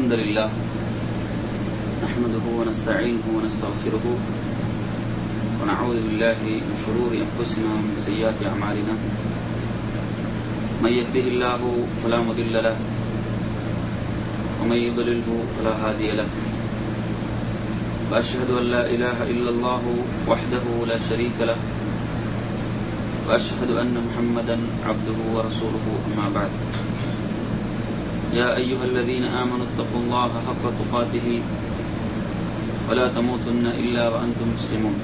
الحمد لله نحمده ونستعينه ونستغفره ونعوذ بالله من شرور أنفسنا ومن سيئات أعمالنا من يهده الله فلا مضل له ومن يضلله فلا هادي له وأشهد أن لا إله إلا الله وحده لا شريك له وأشهد أن محمدا عبده ورسوله أما بعد يا أيها الذين آمنوا اتقوا الله حق تقاته ولا تموتن إلا وأنتم مسلمون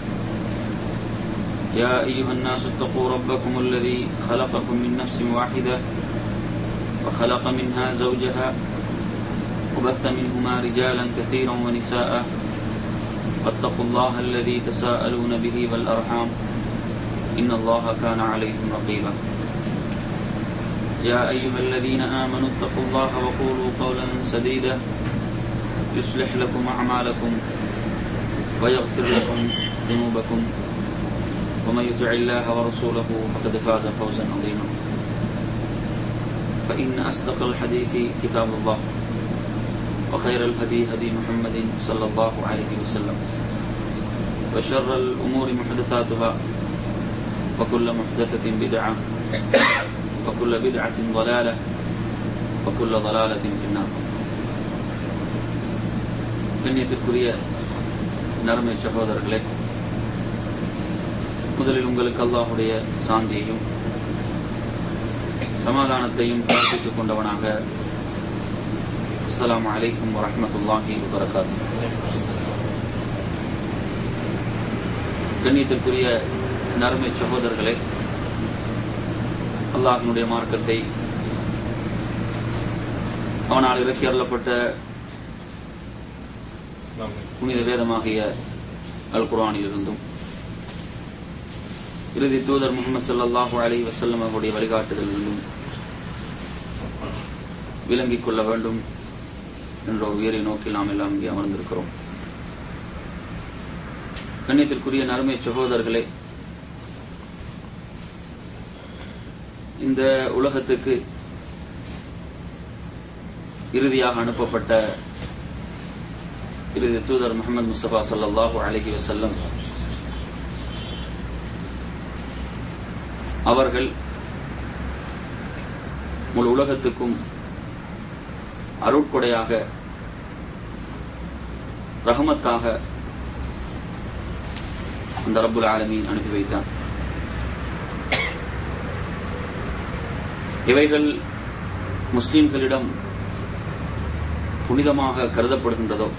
يا أيها الناس اتقوا ربكم الذي خلقكم من نفس واحدة وخلق منها زوجها وبث منهما رجالا كثيرا ونساء واتقوا الله الذي تساءلون به والأرحام إن الله كان عليكم رقيبا يا أيها الذين آمنوا اتقوا الله وقولوا قولا سديدا يصلح لكم أعمالكم ويغفر لكم ذنوبكم ومن يطع الله ورسوله فقد فاز فوزا عظيما فإن أصدق الحديث كتاب الله وخير الهدي هدي محمد صلى الله عليه وسلم وشر الأمور محدثاتها وكل محدثة بدعة وكل بدعة ضلالة وكل ضلالة في النار கண்ணியத்திற்குரிய நறுமை சகோதரர்களே முதலில் உங்களுக்கு அல்லாஹுடைய சாந்தியையும் சமாதானத்தையும் பிரார்த்தித்துக் கொண்டவனாக அஸ்லாம் அலைக்கும் வரமத்துல்லாஹி வரகாத்து கண்ணியத்திற்குரிய நறுமை சகோதரர்களே அல்லாஹினுடைய மார்க்கத்தை அவனால் இறக்கி அருளப்பட்ட புனித வேதமாகிய அல் குரானில் இருந்தும் இறுதி தூதர் முகமது சல்லாஹூ அலி வசல்லம் அவருடைய வழிகாட்டுதலிருந்தும் விளங்கிக் கொள்ள வேண்டும் என்ற உயரை நோக்கில் நாம் எல்லாம் இங்கே அமர்ந்திருக்கிறோம் கண்ணியத்திற்குரிய நறுமை சகோதரர்களே இந்த உலகத்துக்கு இறுதியாக அனுப்பப்பட்ட இறுதி தூதர் முகமது முஸ்தபா சல்லாஹூ அலஹி வசல்லம் அவர்கள் முழு உலகத்துக்கும் அருட்கொடையாக ரஹமத்தாக அந்த ரப்புல் ஆலமீன் அனுப்பி வைத்தான் இவைகள் முஸ்லிம்களிடம் புனிதமாக கருதப்படுகின்றதோ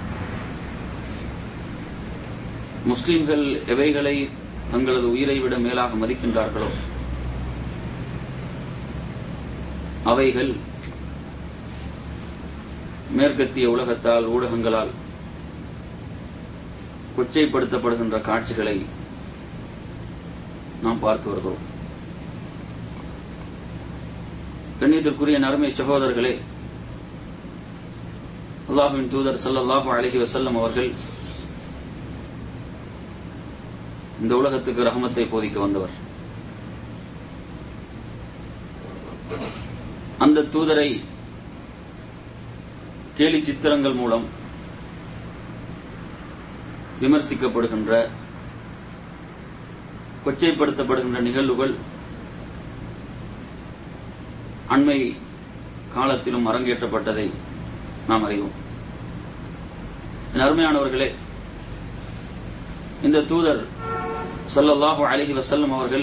முஸ்லிம்கள் எவைகளை தங்களது உயிரை விட மேலாக மதிக்கின்றார்களோ அவைகள் மேற்கத்திய உலகத்தால் ஊடகங்களால் கொச்சைப்படுத்தப்படுகின்ற காட்சிகளை நாம் பார்த்து வருகிறோம் கண்ணியத்திற்குரிய நறுமை சகோதரர்களே அல்லாஹுவின் தூதர் சல்லாஹூ அலஹி வசல்லம் அவர்கள் இந்த உலகத்துக்கு ரஹமத்தை போதிக்க வந்தவர் அந்த தூதரை கேலி சித்திரங்கள் மூலம் விமர்சிக்கப்படுகின்ற கொச்சைப்படுத்தப்படுகின்ற நிகழ்வுகள் அண்மை காலத்திலும் அரங்கேற்றப்பட்டதை நாம் அறிவோம் அருமையானவர்களே இந்த தூதர் சல்லல்லாஹு அலஹி வசல்லம் அவர்கள்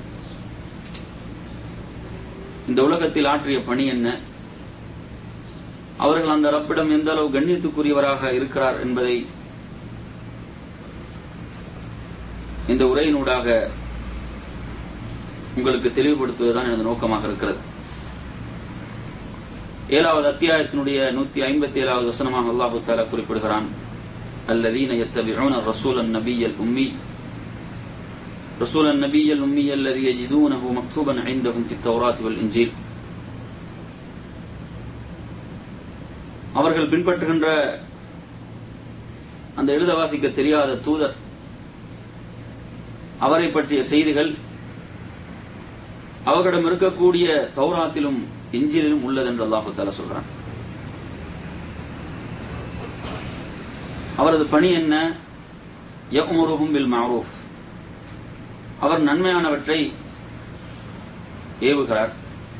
இந்த உலகத்தில் ஆற்றிய பணி என்ன அவர்கள் அந்த ரப்பிடம் எந்த அளவு கண்ணியத்துக்குரியவராக இருக்கிறார் என்பதை இந்த உரையினூடாக உங்களுக்கு தெளிவுபடுத்துவதுதான் எனது நோக்கமாக இருக்கிறது ஏழாவது அத்தியாயத்தினுடைய நூத்தி ஐம்பத்தி ஏழாவது வசனமாக அல்லாஹு தாலா குறிப்பிடுகிறான் الذين يتبعون الرسول النبي الأمي رسول النبي الأمي الذي يجدونه مكتوبا عندهم في التوراة والإنجيل அவர்கள் பின்பற்றுகின்ற அந்த எழுத வாசிக்க தெரியாத தூதர் அவரை பற்றிய செய்திகள் அவர்களிடம் இருக்கக்கூடிய தௌராத்திலும் இஞ்சிலும் உள்ளது என்று அல்லாஹு தாலா சொல்றான் அவரது பணி என்ன யமுருஹும் பில் மஅரூஃப் அவர் நன்மையானவற்றை ஏவுகிறார்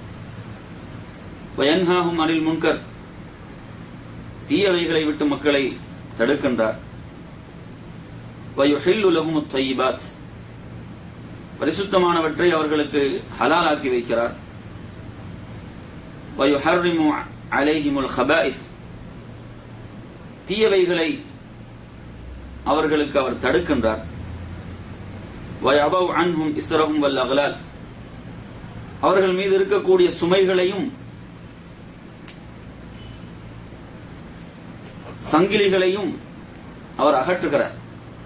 வயன்ஹாஹும் அனில் முன்கர் தீயவைகளை விட்டு மக்களை தடுக்கின்றார் வயுஹில்லு லஹும் தய்யிபாத் பரிசுத்தமானவற்றை அவர்களுக்கு ஹலாலாக்கி வைக்கிறார் வயுஹர்ரிமு அலைஹிமுல் ஹபாயிஸ் தீயவைகளை அவர்களுக்கு அவர் தடுக்கின்றார் வயபவ் அன்ஹும் இஸ்ரஹும் வல் அகலால் அவர்கள் மீது இருக்கக்கூடிய சுமைகளையும் சங்கிலிகளையும் அவர் அகற்றுகிறார்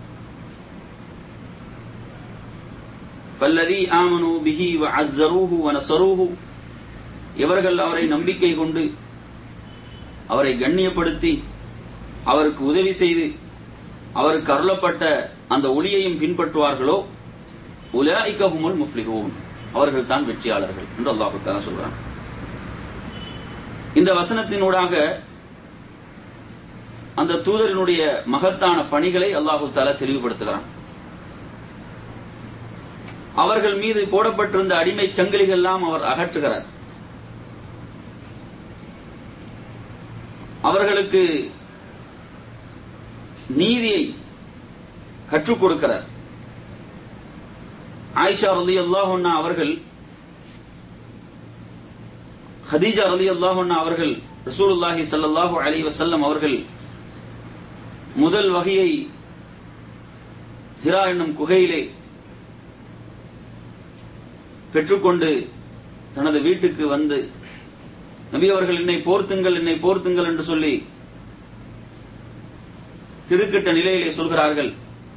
فالذي آمنوا به وعزروه ونصروه இவர்கள் அவரை நம்பிக்கை கொண்டு அவரை கண்ணியப்படுத்தி அவருக்கு உதவி செய்து அவருக்கு அருளப்பட்ட அந்த ஒளியையும் பின்பற்றுவார்களோ உலாய்கஹுமுல் முஃப்லிஹூன் அவர்கள் தான் வெற்றியாளர்கள் என்று அல்லாஹு தஆலா சொல்றான் இந்த வசனத்தினூடாக அந்த தூதரினுடைய மகத்தான பணிகளை அல்லாஹு தாலா தெளிவுபடுத்துகிறான் அவர்கள் மீது போடப்பட்டிருந்த அடிமை சங்கிலிகள் எல்லாம் அவர் அகற்றுகிறார் அவர்களுக்கு நீதியை கற்றுக் கொடுக்கிறார் ஆயிஷா ரலி அல்லாஹன்னா அவர்கள் ஹதீஜா ரலி அல்லாஹன்னா அவர்கள் ரசூலுல்லாஹி ஸல்லல்லாஹு அலைஹி வஸல்லம் அவர்கள் முதல் வகையை ஹிரா என்னும் குகையிலே பெற்றுக்கொண்டு தனது வீட்டுக்கு வந்து நபி அவர்கள் என்னை போர்த்துங்கள் என்னை போர்த்துங்கள் என்று சொல்லி திடுக்கிட்ட நிலையிலே சொல்கிறார்கள்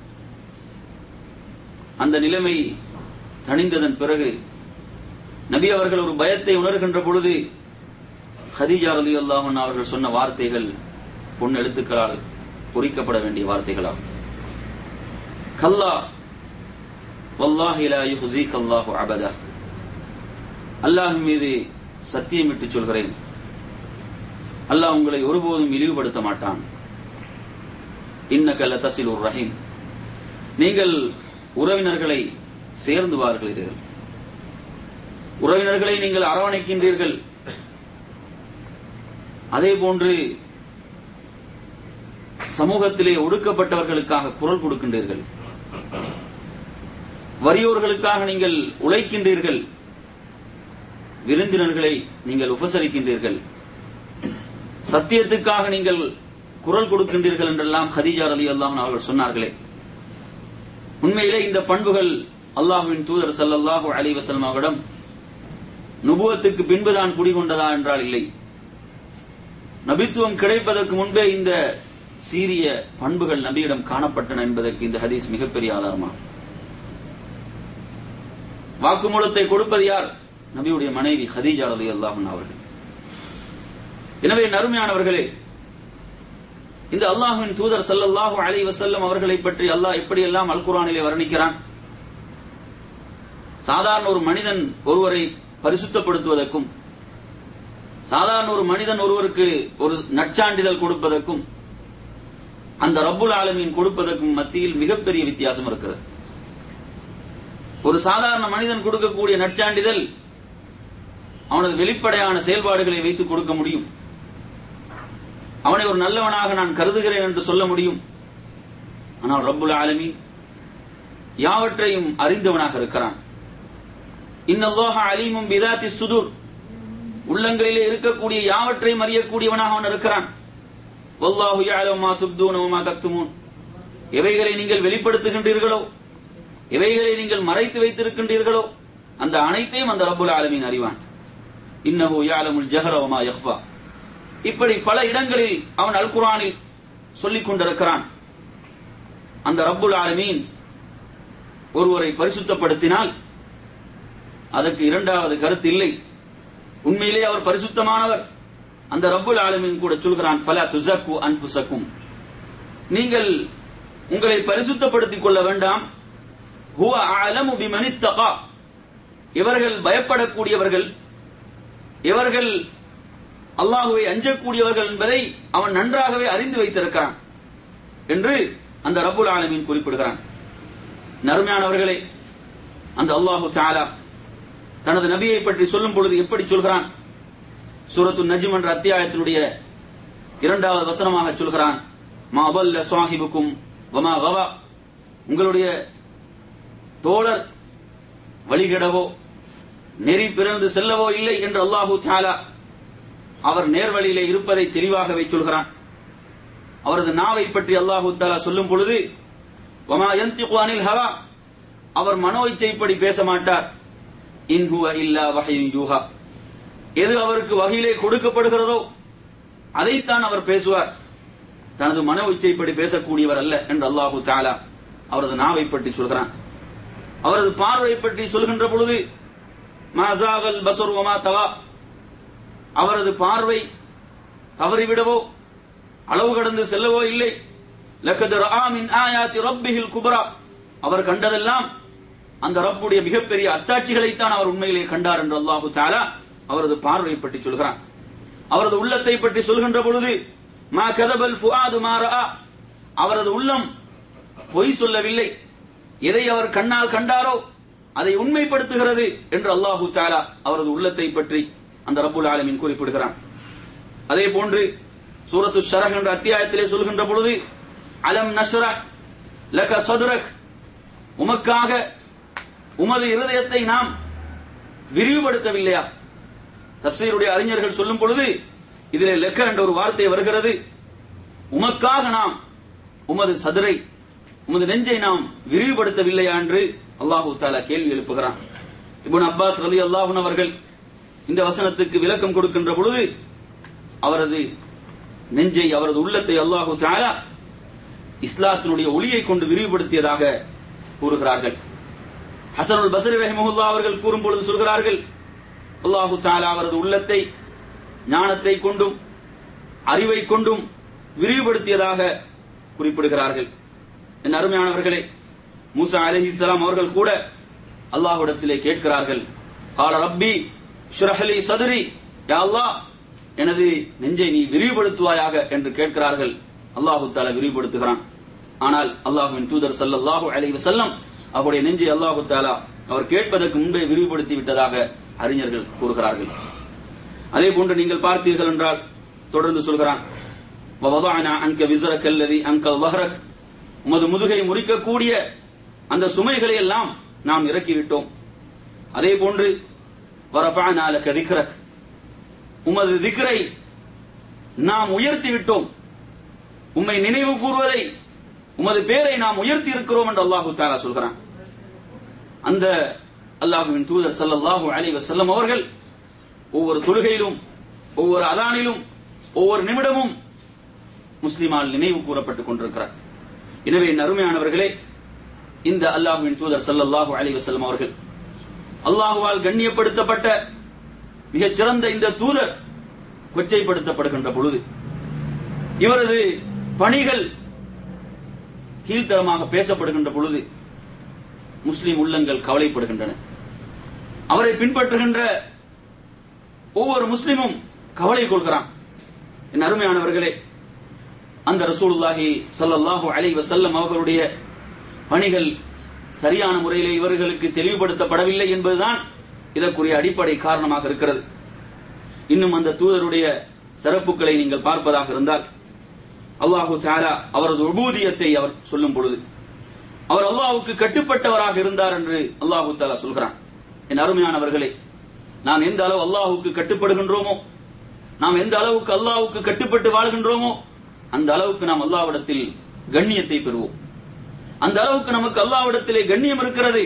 அந்த நிலைமை தணிந்ததன் பிறகு நபி அவர்கள் ஒரு பயத்தை உணர்கின்ற பொழுது ஹதீஜா ரலி அல்லாஹன் அவர்கள் சொன்ன வார்த்தைகள் பொன் எழுத்துக்களால் பொறிக்கப்பட வேண்டிய வார்த்தைகளாகும் கல்லா வல்லாஹி லா யுஹ்ஸீக அல்லாஹு அபதா அல்லாஹ் மீது சத்தியமிட்டு சொல்கிறேன் அல்லாஹ் உங்களை ஒருபோதும் இழிவுபடுத்த மாட்டான் இன்னக லதசிலுர் ரஹீம் நீங்கள் உறவினர்களை சேர்ந்து பார்க்கிறீர்கள் உறவினர்களை நீங்கள் அரவணைக்கின்றீர்கள் அதே போன்று சமூகத்திலே ஒடுக்கப்பட்டவர்களுக்காக குரல் கொடுக்கின்றீர்கள் வறியோர்களுக்காக நீங்கள் உழைக்கின்றீர்கள் விருந்தினர்களை நீங்கள் உபசரிக்கின்றீர்கள் சத்தியத்துக்காக நீங்கள் குரல் கொடுக்கின்றீர்கள் என்றெல்லாம் ஹதீஜா அலி அல்லாஹ் அவர்கள் சொன்னார்களே உண்மையிலே இந்த பண்புகள் அல்லாஹுவின் தூதர் சல்லல்லாஹு அலி வசலம் அவரிடம் நுபுவத்துக்கு பின்புதான் குடிகொண்டதா என்றால் இல்லை நபித்துவம் கிடைப்பதற்கு முன்பே இந்த சீரிய பண்புகள் நபியிடம் காணப்பட்டன என்பதற்கு இந்த ஹதீஸ் மிகப்பெரிய ஆதாரமாகும் வாக்குமூலத்தை கொடுப்பது யார் நபியுடைய மனைவி ஹதீஜா அலி அல்லாஹன் அவர்கள் எனவே நறுமையானவர்களே இந்த அல்லாஹுவின் தூதர் சல்லல்லாஹு அலி வசல்லம் அவர்களை பற்றி அல்லாஹ் எப்படியெல்லாம் அல் குரானிலே வர்ணிக்கிறான் சாதாரண ஒரு மனிதன் ஒருவரை பரிசுத்தப்படுத்துவதற்கும் சாதாரண ஒரு மனிதன் ஒருவருக்கு ஒரு நற்சான்றிதழ் கொடுப்பதற்கும் அந்த ரப்புல் ஆலமீன் கொடுப்பதற்கும் மத்தியில் மிகப்பெரிய வித்தியாசம் இருக்கிறது ஒரு சாதாரண மனிதன் கொடுக்கக்கூடிய நற்சான்றிதழ் அவனது வெளிப்படையான செயல்பாடுகளை வைத்து கொடுக்க முடியும் அவனை ஒரு நல்லவனாக நான் கருதுகிறேன் என்று சொல்ல முடியும் ஆனால் ரப்புல் ஆலமீன் யாவற்றையும் அறிந்தவனாக இருக்கிறான் இன்னல்லாஹ அலீமும் பிதாத்தி சுதுர் உள்ளங்களிலே இருக்கக்கூடிய யாவற்றையும் அறியக்கூடியவனாக அவன் இருக்கிறான் வல்லாஹு யஅலமு மா துப்தூன வமா தக்துமூன் எவைகளை நீங்கள் வெளிப்படுத்துகின்றீர்களோ எவைகளை நீங்கள் மறைத்து வைத்திருக்கின்றீர்களோ அந்த அனைத்தையும் அந்த ரப்புல் ஆலமீன் அறிவான் இன்னஹு யஅலமுல் ஜஹர வமா யக்ஃபா இப்படி பல இடங்களில் அவன் அல் குரானில் சொல்லிக் கொண்டிருக்கிறான் அந்த ரப்புல் ஆலமீன் ஒருவரை பரிசுத்தப்படுத்தினால் அதற்கு இரண்டாவது கருத்து இல்லை உண்மையிலே அவர் பரிசுத்தமானவர் அந்த ரப்புல் ஆலமீன் கூட சொல்கிறான் ஃபலா துசக்கு அன்புசக்கும் நீங்கள் உங்களை பரிசுத்தப்படுத்திக் கொள்ள வேண்டாம் ஹுவ அலமு பிமனித்தகா இவர்கள் பயப்படக்கூடியவர்கள் இவர்கள் அல்லாஹுவை அஞ்சக்கூடியவர்கள் என்பதை அவன் நன்றாகவே அறிந்து வைத்திருக்கிறான் என்று அந்த ரப்புல் ஆலமீன் குறிப்பிடுகிறான் நறுமையானவர்களே அந்த அல்லாஹு தாலா தனது நபியை பற்றி சொல்லும் பொழுது எப்படி சொல்கிறான் சூரத்து நஜிம் என்ற அத்தியாயத்தினுடைய இரண்டாவது வசனமாக சொல்கிறான் மா வல்ல சுவாஹிபுக்கும் வமா கவா உங்களுடைய தோழர் வழிகடவோ நெறி பிறந்து செல்லவோ இல்லை என்று அல்லாஹு தாலா அவர் நேர்வழியிலே இருப்பதை தெளிவாகவே சொல்கிறான் அவரது நாவை பற்றி அல்லாஹு தாலா சொல்லும் பொழுது வமா யந்திகு அனில் ஹவா அவர் மனோ இச்சைப்படி பேச மாட்டார் இன்ஹுவ இல்லா வஹையும் யூஹா எது அவருக்கு வகையிலே கொடுக்கப்படுகிறதோ அதைத்தான் அவர் பேசுவார் தனது மனோ இச்சைப்படி பேசக்கூடியவர் அல்ல என்று அல்லாஹு தாலா அவரது நாவை பற்றி சொல்கிறான் அவரது பார்வை பற்றி சொல்கின்ற பொழுது மாசாகல் பசர் வமா தவா அவரது பார்வை தவறிவிடவோ அளவு கடந்து செல்லவோ இல்லை லக்கது ராமின் ஆயாத்தி ரப்பிஹில் குபரா அவர் கண்டதெல்லாம் அந்த ரப்புடைய மிகப்பெரிய அத்தாட்சிகளைத்தான் அவர் உண்மையிலே கண்டார் என்று அல்லாஹு தாலா அவரது பார்வை பற்றி சொல்கிறான் அவரது உள்ளத்தை பற்றி சொல்கின்ற பொழுது மா கதபல் ஃபுஆது மா ரஆ அவரது உள்ளம் பொய் சொல்லவில்லை எதை அவர் கண்ணால் கண்டாரோ அதை உண்மைப்படுத்துகிறது என்று அல்லாஹு தாலா அவரது உள்ளத்தை பற்றி அந்த ரப்புல் ஆலமீன் குறிப்பிடுகிறான் அதே போன்று சூரத்து ஷரஹ் என்ற அத்தியாயத்திலே சொல்கின்ற பொழுது அலம் நஷ்ரஹ் லக சதுரக் உமக்காக உமது இருதயத்தை நாம் விரிவுபடுத்தவில்லையா தப்சீருடைய அறிஞர்கள் சொல்லும் பொழுது இதிலே லெக்க என்ற ஒரு வார்த்தை வருகிறது உமக்காக நாம் உமது சதுரை உமது நெஞ்சை நாம் விரிவுபடுத்தவில்லையா என்று அல்லாஹு தாலா கேள்வி எழுப்புகிறான் இப்னு அப்பாஸ் ரலி அல்லாஹுன் அவர்கள் இந்த வசனத்துக்கு விளக்கம் கொடுக்கின்ற பொழுது அவரது நெஞ்சை அவரது உள்ளத்தை அல்லாஹு தாலா இஸ்லாத்தினுடைய ஒளியை கொண்டு விரிவுபடுத்தியதாக கூறுகிறார்கள் ஹசனுல் பசரி ரஹிமஹுல்லா அவர்கள் கூறும் பொழுது சொல்கிறார்கள் அல்லாஹு தாலா அவரது உள்ளத்தை ஞானத்தை கொண்டும் அறிவை கொண்டும் விரிவுபடுத்தியதாக குறிப்பிடுகிறார்கள் என் அருமையானவர்களே மூசா அலிஹிஸ்லாம் அவர்கள் கூட அல்லாஹ்விடத்திலே கேட்கிறார்கள் கால ரப்பி ஷ்ரஹலி சதுரி யா அல்லாஹ் எனது நெஞ்சை நீ விரிவுபடுத்துவாயாக என்று கேட்கிறார்கள் அல்லாஹு தாலா விரிவுபடுத்துகிறான் ஆனால் அல்லாஹுவின் தூதர் சல்லல்லாஹு அலைஹி வஸல்லம் அவருடைய நெஞ்சை அல்லாஹு தாலா அவர் கேட்பதற்கு முன்பே விரிவுபடுத்தி விட்டதாக அறிஞர்கள் கூறுகிறார்கள் அதே போன்று நீங்கள் பார்த்தீர்கள் என்றால் தொடர்ந்து சொல்கிறான் வவதானா அன்க விசரக் அல்லதி அன்கல் வஹரக் உமது முதுகை முறிக்கக்கூடிய அந்த சுமைகளை எல்லாம் நாம் இறக்கிவிட்டோம் அதே போன்று வரஃபஅனா லக திக்ரக் உமது திக்ரை நாம் உயர்த்தி விட்டோம் உம்மை நினைவு கூறுவதை உமது பேரை நாம் உயர்த்தி இருக்கிறோம் என்று அல்லாஹு தாலா சொல்கிறான் அந்த அல்லாஹுவின் தூதர் ஸல்லல்லாஹு அலைஹி வஸல்லம் அவர்கள் ஒவ்வொரு தொழுகையிலும் ஒவ்வொரு அதானிலும் ஒவ்வொரு நிமிடமும் முஸ்லிமால் நினைவு கூறப்பட்டுக் கொண்டிருக்கிறார் எனவே என் அருமையானவர்களே இந்த அல்லாஹுவின் தூதர் ஸல்லல்லாஹு அலைஹி வஸல்லம் அவர்கள் அல்லாஹுவால் கண்ணியப்படுத்தப்பட்ட மிகச் சிறந்த இந்த தூதர் கொச்சைப்படுத்தப்படுகின்ற பொழுது இவரது பணிகள் கீழ்த்தரமாக பேசப்படுகின்ற பொழுது முஸ்லிம் உள்ளங்கள் கவலைப்படுகின்றன அவரை பின்பற்றுகின்ற ஒவ்வொரு முஸ்லிமும் கவலை கொள்கிறான் என் அருமையானவர்களே அந்த ரசூலுல்லாஹி ஸல்லல்லாஹு அலைஹி வஸல்லம் அவர்களுடைய பணிகள் சரியான முறையிலே இவர்களுக்கு தெளிவுபடுத்தப்படவில்லை என்பதுதான் இதற்குரிய அடிப்படை காரணமாக இருக்கிறது இன்னும் அந்த தூதருடைய சிறப்புகளை நீங்கள் பார்ப்பதாக இருந்தால் அல்லாஹு தாலா அவரது உபூதியத்தை அவர் சொல்லும் பொழுது அவர் அல்லாஹுக்கு கட்டுப்பட்டவராக இருந்தார் என்று அல்லாஹு தாலா சொல்கிறான் என் அருமையானவர்களே நாம் எந்த அளவு அல்லாஹுக்கு கட்டுப்படுகின்றோமோ நாம் எந்த அளவுக்கு அல்லாஹுக்கு கட்டுப்பட்டு வாழ்கின்றோமோ அந்த அளவுக்கு நாம் அல்லாஹ்விடத்தில் கண்ணியத்தை பெறுவோம் அந்த அளவுக்கு நமக்கு அல்லாஹ்விடத்திலே கண்ணியம் இருக்கிறது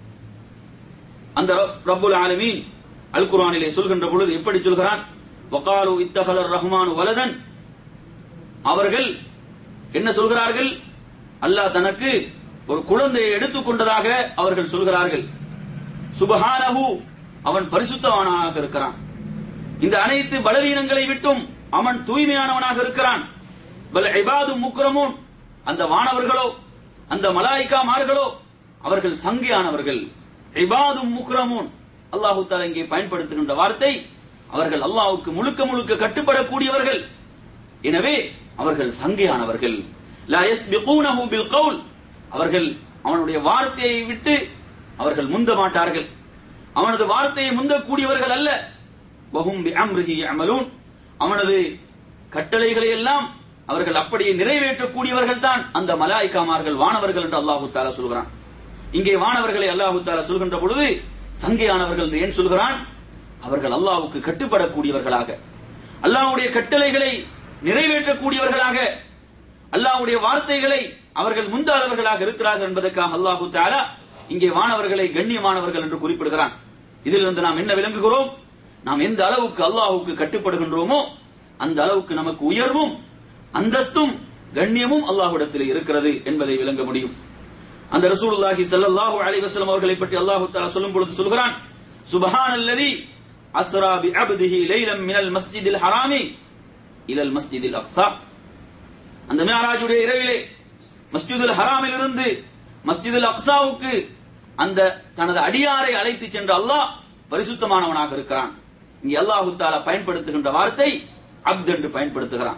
அந்த ரப்புல் ஆலமீன் அல் குர்ஆனிலே சொல்கின்ற பொழுது எப்படி சொல்கிறான் வகாலு இத்தஹதர் ரஹ்மான் வலதன் அவர்கள் என்ன சொல்கிறார்கள் அல்லாஹ் தனக்கு ஒரு குழந்தையை எடுத்துக்கொண்டதாக அவர்கள் சொல்கிறார்கள் சுபஹானஹு அவன் பரிசுத்தவானாக இருக்கிறான் இந்த அனைத்து பலவீனங்களை விட்டும் அவன் தூய்மையானவனாக இருக்கிறான் பல் இபாது முக்ரமூன் அந்த வானவர்களோ அந்த மலாய்க்கா மார்களோ அவர்கள் சங்கியானவர்கள் இபாதும் முக்ரமூன் அல்லாஹு தாலா இங்கே பயன்படுத்துகின்ற வார்த்தை அவர்கள் அல்லாஹ்வுக்கு முழுக்க முழுக்க கட்டுப்படக்கூடியவர்கள் எனவே அவர்கள் சங்கையானவர்கள் லா யஸ்பிகூனஹு பில் கவுல் அவர்கள் அவனுடைய வார்த்தையை விட்டு அவர்கள் முந்த மாட்டார்கள் அவனது வார்த்தையை முந்தக்கூடியவர்கள் அல்ல வஹும் பி அம்ரிஹி யஅமலூன் அவனது கட்டளைகளை எல்லாம் அவர்கள் அப்படியே நிறைவேற்றக்கூடியவர்கள் தான் அந்த மலாய்க்காமார்கள் வானவர்கள் என்று அல்லாஹு தாலா சொல்கிறான் இங்கே வானவர்களை அல்லாஹு தாலா சொல்கின்ற பொழுது சங்கையானவர்கள் என்று ஏன் சொல்கிறான் அவர்கள் அல்லாஹ்வுக்கு கட்டுப்படக்கூடியவர்களாக அல்லாஹ்வுடைய கட்டளைகளை நிறைவேற்றக்கூடியவர்களாக அல்லாஹ்வுடைய வார்த்தைகளை அவர்கள் முந்தாதவர்களாக இருக்கிறார்கள் என்பதற்காக அல்லாஹு தாலா இங்கே வானவர்களை கண்ணியமானவர்கள் என்று குறிப்பிடுகிறான் இதிலிருந்து நாம் என்ன விளங்குகிறோம் நாம் எந்த அளவுக்கு அல்லாஹ்வுக்கு கட்டுப்படுகின்றோமோ அந்த அளவுக்கு நமக்கு உயர்வும் அந்தஸ்தும் கண்ணியமும் அல்லாஹ்விடத்தில் இருக்கிறது என்பதை விளங்க முடியும் அந்த ரசூலுல்லாஹி ஸல்லல்லாஹு அலைஹி வஸல்லம் அவர்களை பற்றி அல்லாஹ் தஆலா சொல்லும் பொழுது சொல்கிறான் சுப்ஹானல்லதி அஸ்ரா பி அப்திஹி லைலம் மினல் மஸ்ஜிதில் ஹராமி இலல் மஸ்ஜிதில் அக்ஸா அந்த மியராஜுடைய இரவிலே மஸ்ஜிதுல் ஹராமில் இருந்து மஸ்ஜிதுல் அக்ஸாவுக்கு அந்த தனது அடியாரை அழைத்து சென்ற அல்லாஹ் பரிசுத்தமானவனாக இருக்கிறான் இங்கே அல்லாஹு தாலா பயன்படுத்துகின்ற வார்த்தை அப்த் என்று பயன்படுத்துகிறான்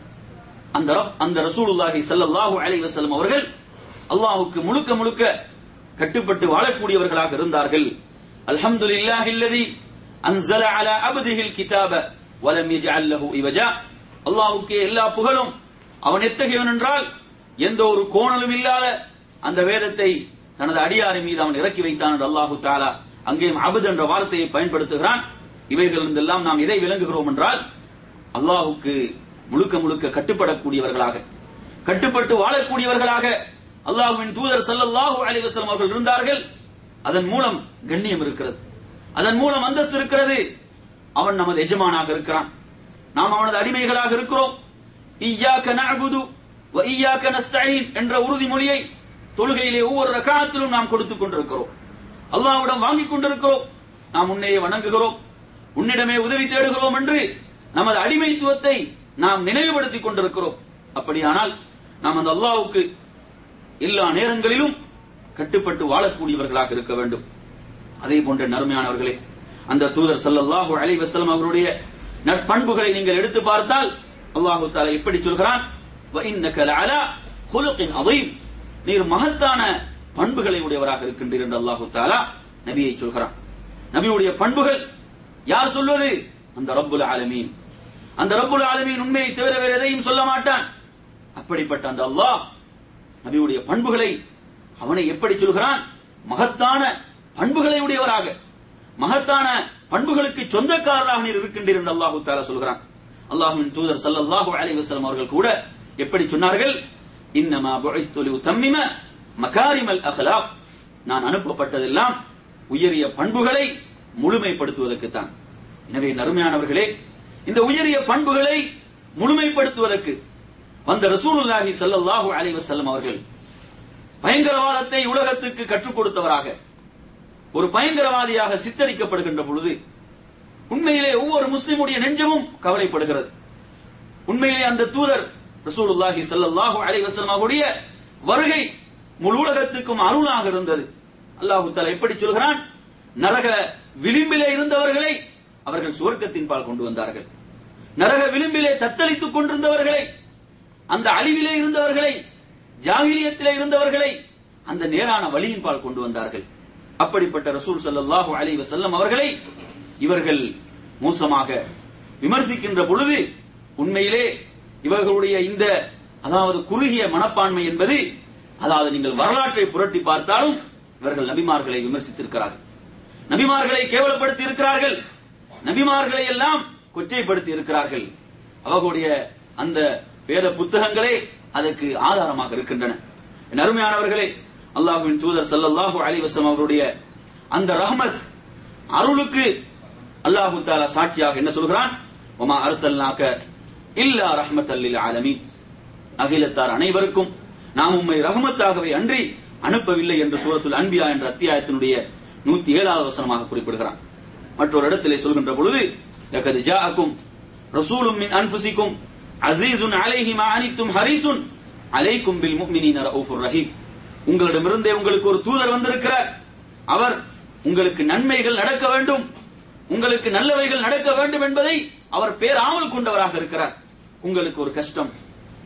அந்த ரப்- அந்த ரசூலுல்லாஹி ஸல்லல்லாஹு அலைஹி வஸல்லம் அவர்கள் அல்லாஹ்வுக்கு முழுக்க முழுக்க கட்டுப்பட்டு வாழக்கூடியவர்களாக இருந்தார்கள் அல்ஹம்துலில்லாஹி அல்லதி அன்ஸல அலா அப்திஹில் கிதாப வலம் யஜ்அல் லஹு இவஜா அல்லாஹ்வுக்கே எல்லா புகழும் அவன் எத்தகையவன் என்றால் எந்த ஒரு கோணலும் இல்லாத அந்த வேதத்தை தனது அடியாரை மீது அவன் இறக்கி வைத்தான் என்று அல்லாஹு தாலா அங்கேயும் அபுத் என்ற வார்த்தையை பயன்படுத்துகிறான் இவைகளிலிருந்தெல்லாம் நாம் எதை விளங்குகிறோம் என்றால் அல்லாஹுக்கு முழுக்க முழுக்க கட்டுப்படக்கூடியவர்களாக கட்டுப்பட்டு வாழக்கூடியவர்களாக அல்லாஹ்வின் தூதர் ஸல்லல்லாஹு அலைஹி வஸல்லம் அவர்கள் இருந்தார்கள் அதன் மூலம் கண்ணியம் இருக்கிறது அதன் மூலம் அந்தஸ்து இருக்கிறது அவன் நமது எஜமானாக இருக்கிறான் நாம் அவனது அடிமைகளாக இருக்கிறோம் இய்யாக்க நஅபுது வ இய்யாக்க நஸ்தஈன் என்ற உறுதிமொழியை தொழுகையிலே ஒவ்வொரு ரக்காத்திலும் நாம் கொடுத்துக் கொண்டிருக்கிறோம் அல்லாஹ்விடம் வாங்கிக் கொண்டிருக்கிறோம் நாம் உன்னையே வணங்குகிறோம் உன்னிடமே உதவி தேடுகிறோம் என்று நமது அடிமைத்துவத்தை நாம் நினைவுபடுத்திக் கொண்டிருக்கிறோம் அப்படியானால் நாம் அந்த அல்லாஹ்வுக்கு எல்லா நேரங்களிலும் கட்டுப்பட்டு வாழக்கூடியவர்களாக இருக்க வேண்டும் அதே போன்ற நறுமையானவர்களே அந்த தூதர் ஸல்லல்லாஹு அலைஹி வஸல்லம் அவருடைய நற்பண்புகளை நீங்கள் எடுத்து பார்த்தால் அல்லாஹு தஆலா எப்படி சொல்கிறான் வ இன்னக லஅலா ஹுலுகின் அதீம் நீர் மகத்தான பண்புகளை உடையவராக இருக்கின்றீர் என்று அல்லாஹு தஆலா நபியை சொல்கிறான் நபியுடைய பண்புகள் யார் சொல்வது அந்த ரப்புல் ஆலமீன் அந்த ரப்புல் ஆலமீன் உண்மையை தவிர வேறு எதையும் சொல்ல மாட்டான் அப்படிப்பட்ட அந்த அல்லாஹ் நபியுடைய பண்புகளை அவனை எப்படி சொல்கிறான் மகத்தான பண்புகளை உடையவராக மகத்தான பண்புகளுக்கு சொந்தக்காரராக நீர் இருக்கின்றீர் என்று அல்லாஹு தாலா சொல்கிறான் அல்லாஹ்வின் தூதர் ஸல்லல்லாஹு அலைஹி வஸல்லம் அவர்கள் கூட எப்படி சொன்னார்கள் இன்னமா புஇஸ்து லியுத்தம்மிம மகாரிமல் அக்லாக் நான் அனுப்பப்பட்டதெல்லாம் உயரிய பண்புகளை முழுமைப்படுத்துவதற்குத்தான் எனவே நறுமையானவர்களே இந்த உயரிய பண்புகளை முழுமைப்படுத்துவதற்கு வந்த ரசூலுல்லாஹி ஸல்லல்லாஹு அலைஹி வஸல்லம் அவர்கள் பயங்கரவாதத்தை உலகத்துக்கு கற்றுக் கொடுத்தவராக ஒரு பயங்கரவாதியாக சித்தரிக்கப்படுகின்ற பொழுது உண்மையிலே ஒவ்வொரு முஸ்லிமுடைய நெஞ்சமும் கவலைப்படுகிறது உண்மையிலே அந்த தூதர் ரசூலுல்லாஹி ஸல்லல்லாஹு அலைஹி வஸல்லம் அவருடைய வருகை முழு உலகத்துக்கும் அருளாக இருந்தது அல்லாஹு தஆலா எப்படி சொல்கிறான் நரக விளிம்பிலே இருந்தவர்களை அவர்கள் சுவர்க்கத்தின் பால் கொண்டு வந்தார்கள் நரக விளிம்பிலே தத்தளித்துக் கொண்டிருந்தவர்களை அந்த அழிவிலே இருந்தவர்களை ஜாகிலியத்திலே இருந்தவர்களை அந்த நேரான வழியின் பால் கொண்டு வந்தார்கள் அப்படிப்பட்ட ரசூல் ஸல்லல்லாஹு அலைஹி வஸல்லம் அவர்களை இவர்கள் மோசமாக விமர்சிக்கின்ற பொழுது உண்மையிலே இவர்களுடைய இந்த அதாவது குறுகிய மனப்பான்மை என்பது அதாவது நீங்கள் வரலாற்றை புரட்டி பார்த்தாலும் இவர்கள் நபிமார்களை விமர்சித்திருக்கிறார்கள் நபிமார்களை கேவலப்படுத்தி இருக்கிறார்கள் நபிமார்களை எல்லாம் கொச்சைப்படுத்தி இருக்கிறார்கள் அவர்களுடைய அந்த வேத புத்தகங்களே அதற்கு ஆதாரமாக இருக்கின்றன என் அருமையானவர்களே அல்லாஹ்வின் தூதர் ஸல்லல்லாஹு அலைஹி வஸல்லம் அவருடைய அந்த ரஹ்மத் அருளுக்கு அல்லாஹு தஆலா சாட்சியாக என்ன சொல்கிறான் வமா அர்சல்னாக இல்லா ரஹ்மத்தல் லில் ஆலமீன் அகிலத்தார் அனைவருக்கும் நாம் உம்மை ரஹமத்தாகவே அன்றி அனுப்பவில்லை என்று சூரத்துல் அன்பியா என்ற அத்தியாயத்தினுடைய நூத்தி ஏழாவது வசனமாக குறிப்பிடுகிறான் மற்றொரு இடத்திலே சொல்கின்ற பொழுது லக்கது ஜாஅக்கும் ரசூலும் மின் அன்ஃபுசிக்கும் அஸீஸுன் அலைஹி மா அனித்தும் ஹரீஸுன் அலைக்கும் பில் முஃமினீன ரഊஃபுர் ரஹீம் உங்களிடமிருந்தே உங்களுக்கு ஒரு தூதர் வந்திருக்கிறார் அவர் உங்களுக்கு நன்மைகள் நடக்க வேண்டும் உங்களுக்கு நல்லவைகள் நடக்க வேண்டும் என்பதை அவர் பேராமல் கொண்டவராக இருக்கிறார் உங்களுக்கு ஒரு கஷ்டம்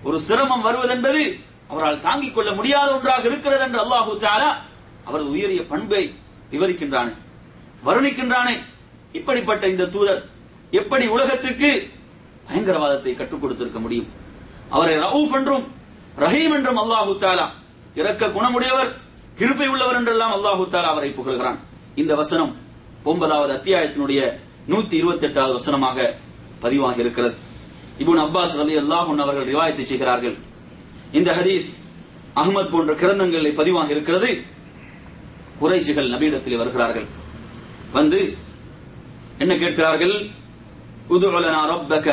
ஒரு சிரமம் வருவதென்பது அவரால் தாங்கிக் கொள்ள முடியாத ஒன்றாக இருக்கிறது என்று அல்லாஹு தாலா அவரது உயரிய பண்பை விவரிக்கின்றானே வர்ணிக்கின்றானே இப்படிப்பட்ட இந்த தூதர் எப்படி உலகத்துக்கு பயங்கரவாதத்தை கற்றுக் கொடுத்திருக்க முடியும் அவரை ரவுஃப் என்றும் ரஹீம் என்றும் அல்லாஹு தாலா இரக்க குணமுடையவர் கிருபை உள்ளவர் என்றெல்லாம் அல்லாஹு தாலா அவரை புகழ்கிறான் இந்த வசனம் ஒன்பதாவது அத்தியாயத்தினுடைய நூத்தி இருபத்தி எட்டாவது வசனமாக பதிவாகி இருக்கிறது இபுன் அப்பாஸ் ரலி அல்லாஹுன் அவர்கள் ரிவாயத்தை செய்கிறார்கள் இந்த ஹதீஸ் அகமது போன்ற கிரந்தங்களில் பதிவாக இருக்கிறது குறைஷிகள் நபியிடத்தில் வருகிறார்கள் வந்து என்ன கேட்கிறார்கள் உதுலனா ரப்பக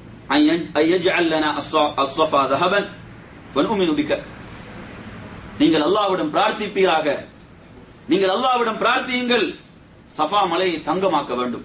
أن يجعل لنا الصفا ذهبا ونؤمن بك நீங்கள் அல்லாவிடம் பிரார்த்திப்பீராக நீங்கள் அல்லாவிடம் பிரார்த்தியுங்கள் சஃபா மலையை தங்கமாக்க வேண்டும்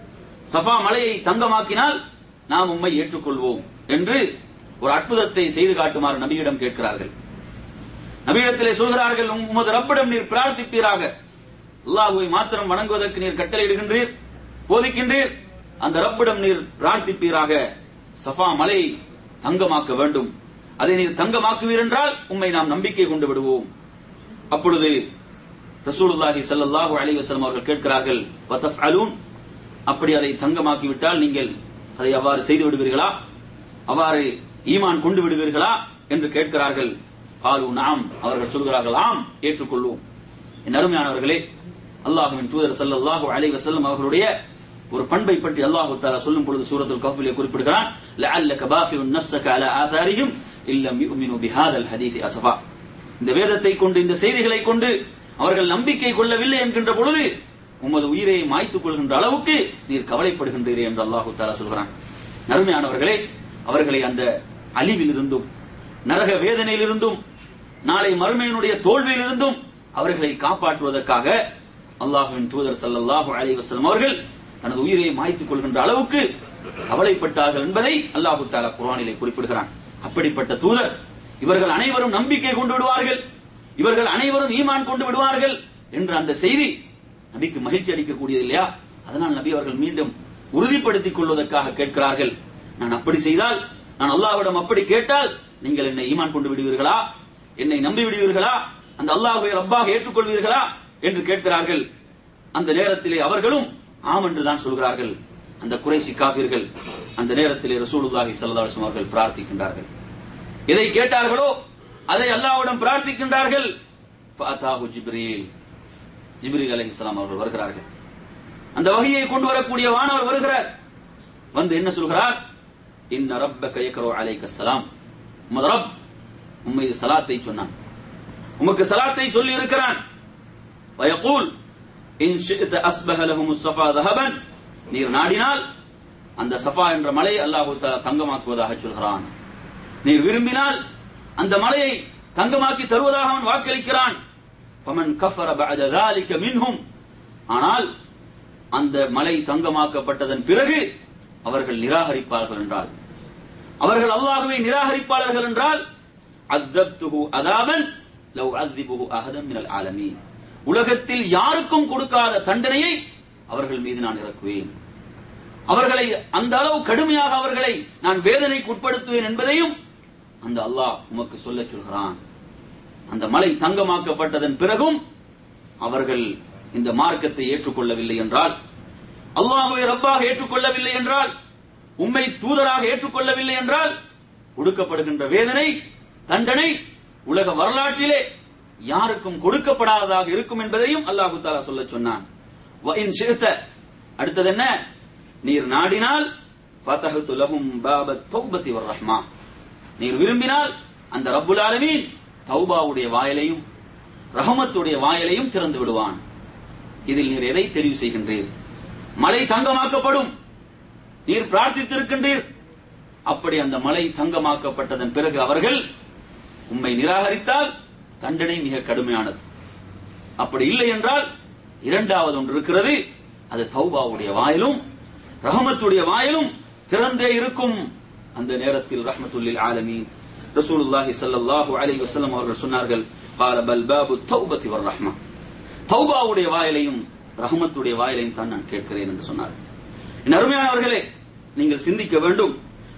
சஃபா மலையை தங்கமாக்கினால் நாம் உம்மை ஏற்றுக்கொள்வோம் என்று ஒரு அற்புதத்தை செய்து காட்டுமாறு நபியிடம் கேட்கிறார்கள் நபியிடத்திலே சொல்கிறார்கள் உமது ரப்பிடம் நீர் பிரார்த்திப்பீராக அல்லாஹுவை மாத்திரம் வணங்குவதற்கு நீர் கட்டளையிடுகின்றீர் போதிக்கின்றீர் அந்த ரப்பிடம் நீர் பிரார்த்திப்பீராக சஃபா மலையை தங்கமாக்க வேண்டும் அதை நீர் தங்கமாக்குவீர் என்றால் உம்மை நாம் நம்பிக்கை கொண்டு விடுவோம் அப்பொழுது ரசூலுல்லாஹி ஸல்லல்லாஹு அலைஹி வஸல்லம் அவர்கள் கேட்கிறார்கள் வதஃஅலூன் அப்படி அதை தங்கமாக்கி விட்டால் நீங்கள் அதை அவ்வாறு செய்து விடுவீர்களா அவ்வாறு ஈமான் கொண்டு விடுவீர்களா என்று கேட்கிறார்கள் பாலு நாம் அவர்கள் சொல்கிறார்கள் ஆம் ஏற்றுக்கொள்வோம் என் அருமையானவர்களே அல்லாஹுவின் தூதர் ஸல்லல்லாஹு அலைஹி வஸல்லம் அவர்களுடைய ஒரு பண்பை பற்றி அல்லாஹு தாலா சொல்லும் பொழுது சூரத்துல் கஃபிலே குறிப்பிடுகிறான் லஅல்லக பாஃபிஉன் நஃப்ஸக அலா ஆதாரிஹிம் இல்லம் யுமினு பிஹாதல் ஹதீஸி அஸஃபா இந்த வேதத்தை கொண்டு இந்த செய்திகளை கொண்டு அவர்கள் நம்பிக்கை கொள்ளவில்லை என்கின்ற பொழுது உமது உயிரை மாய்த்துக் கொள்கின்ற அளவுக்கு நீர் கவலைப்படுகின்றீரே என்று அல்லாஹு தாலா சொல்கிறான் நறுமையானவர்களே அவர்களை அந்த அழிவில் இருந்தும் நரக வேதனையில் இருந்தும் நாளை மறுமையினுடைய தோல்வியில் இருந்தும் அவர்களை காப்பாற்றுவதற்காக அல்லாஹுவின் தூதர் சல்லல்லாஹு அலைஹி வஸல்லம் அவர்கள் தனது உயிரை மாய்த்துக் கொள்கின்ற அளவுக்கு கவலைப்பட்டார்கள் என்பதை அல்லாஹு தாலா குர்ஆனிலே குறிப்பிடுகிறான் அப்படிப்பட்ட தூதர் இவர்கள் அனைவரும் நம்பிக்கை கொண்டு விடுவார்கள் இவர்கள் அனைவரும் ஈமான் கொண்டு விடுவார்கள் என்ற அந்த செய்தி நபிக்கு மகிழ்ச்சி அளிக்கக்கூடியது இல்லையா அதனால் நபி அவர்கள் மீண்டும் உறுதிப்படுத்திக் கொள்வதற்காக கேட்கிறார்கள் நான் அப்படி செய்தால் நான் அல்லாஹ்விடம் அப்படி கேட்டால் நீங்கள் என்னை ஈமான் கொண்டு விடுவீர்களா என்னை நம்பி விடுவீர்களா அந்த அல்லாஹுவை ரப்பாக ஏற்றுக்கொள்வீர்களா என்று கேட்கிறார்கள் அந்த நேரத்திலே அவர்களும் ஆம் என்று தான் சொல்கிறார்கள் அந்த குறைசி காபிர்கள் அந்த நேரத்திலே ரசூலுல்லாஹி ஸல்லல்லாஹு அலைஹி அவர்கள் பிரார்த்திக்கின்றார்கள் எதை கேட்டார்களோ அதை அல்லாஹ்விடம் பிரார்த்திக்கின்றார்கள் ஃபஅதாஹு ஜிப்ரீல் ஜிப்ரீல் அலைஹிஸ்ஸலாம் அவர்கள் வருகிறார்கள் அந்த வகையை கொண்டு வரக்கூடிய வானவர் வருகிறார் வந்து என்ன சொல்கிறார் இன்ன ரப்பக யக்ரு அலைக ஸலாம் உமது ரப் உம்மீது சலாத்தை சொன்னான் உமக்கு சலாத்தை சொல்லி இருக்கிறான் வயகூல் இன் ஷிஅத அஸ்பஹ லஹும் ஸஃபா ذهبا நீர் நாடினால் அந்த சஃபா என்ற மலையை அல்லாஹ் தஆலா தங்கமாக்குவதாக சொல்கிறான் நீர் விரும்பினால் அந்த மலையை தங்கமாக்கி தருவதாக அவன் வாக்களிக்கிறான் ஃபமன் கஃபர பஅத ذلك மின்ஹும் ஆனால் அந்த மலை தங்கமாக்கப்பட்டதன் பிறகு அவர்கள் நிராகரிப்பார்கள் என்றால் அவர்கள் அல்லாஹ்வை நிராகரிப்பாளர்கள் என்றால் அத்தப்துஹு அதாபன் லவ் அஸ்திபுஹு அஹதம் மினல் ஆலமீன் உலகத்தில் யாருக்கும் கொடுக்காத தண்டனையை அவர்கள் மீது நான் இறக்குவேன் அவர்களை அந்த அளவு கடுமையாக அவர்களை நான் வேதனைக்கு உட்படுத்துவேன் என்பதையும் அந்த அல்லாஹ் உமக்கு சொல்லச் சொல்கிறான் அந்த மலை தங்கமாக்கப்பட்டதன் பிறகும் அவர்கள் இந்த மார்க்கத்தை ஏற்றுக்கொள்ளவில்லை என்றால் அல்லாஹுவை ரப்பாக ஏற்றுக்கொள்ளவில்லை என்றால் உம்மை தூதராக ஏற்றுக்கொள்ளவில்லை என்றால் கொடுக்கப்படுகின்ற வேதனை தண்டனை உலக வரலாற்றிலே யாருக்கும் கொடுக்கப்படாததாக இருக்கும் என்பதையும் அல்லாஹு தாலா சொல்ல சொன்னான் வஇன் ஷிஅத அடுத்தது என்ன நீர் நாடினால் ஃபதஹது லஹும் பாப தௌபதி வர் ரஹ்மா நீர் விரும்பினால் அந்த ரப்புல் ஆலமீன் தௌபாவுடைய வாயிலையும் ரஹமத்துடைய வாயிலையும் திறந்து விடுவான் இதில் நீர் எதை தெரிவு செய்கின்றீர் மலை தங்கமாக்கப்படும் நீர் பிரார்த்தித்திருக்கின்றீர் அப்படி அந்த மலை தங்கமாக்கப்பட்டதன் பிறகு அவர்கள் உம்மை நிராகரித்தால் தண்டனை மிக கடுமையானது அப்படி இல்லை என்றால் இரண்டாவது ஒன்று இருக்கிறது அது தௌபாவுடைய வாயிலும் ரஹமத்துடைய வாயிலும் திறந்தே இருக்கும் அந்த நேரத்தில் ரஹமத்துல்லில் ஆலமீன் ரசூலுல்லாஹி ஸல்லல்லாஹு அலைஹி வஸல்லம் அவர்கள் சொன்னார்கள் قال بل باب التوبه والرحمه தௌபாவுடைய வாயிலையும் ரஹமத்துடைய வாயிலையும் தான் நான் கேட்கிறேன் என்று சொன்னார் என் அருமையானவர்களே நீங்கள் சிந்திக்க வேண்டும்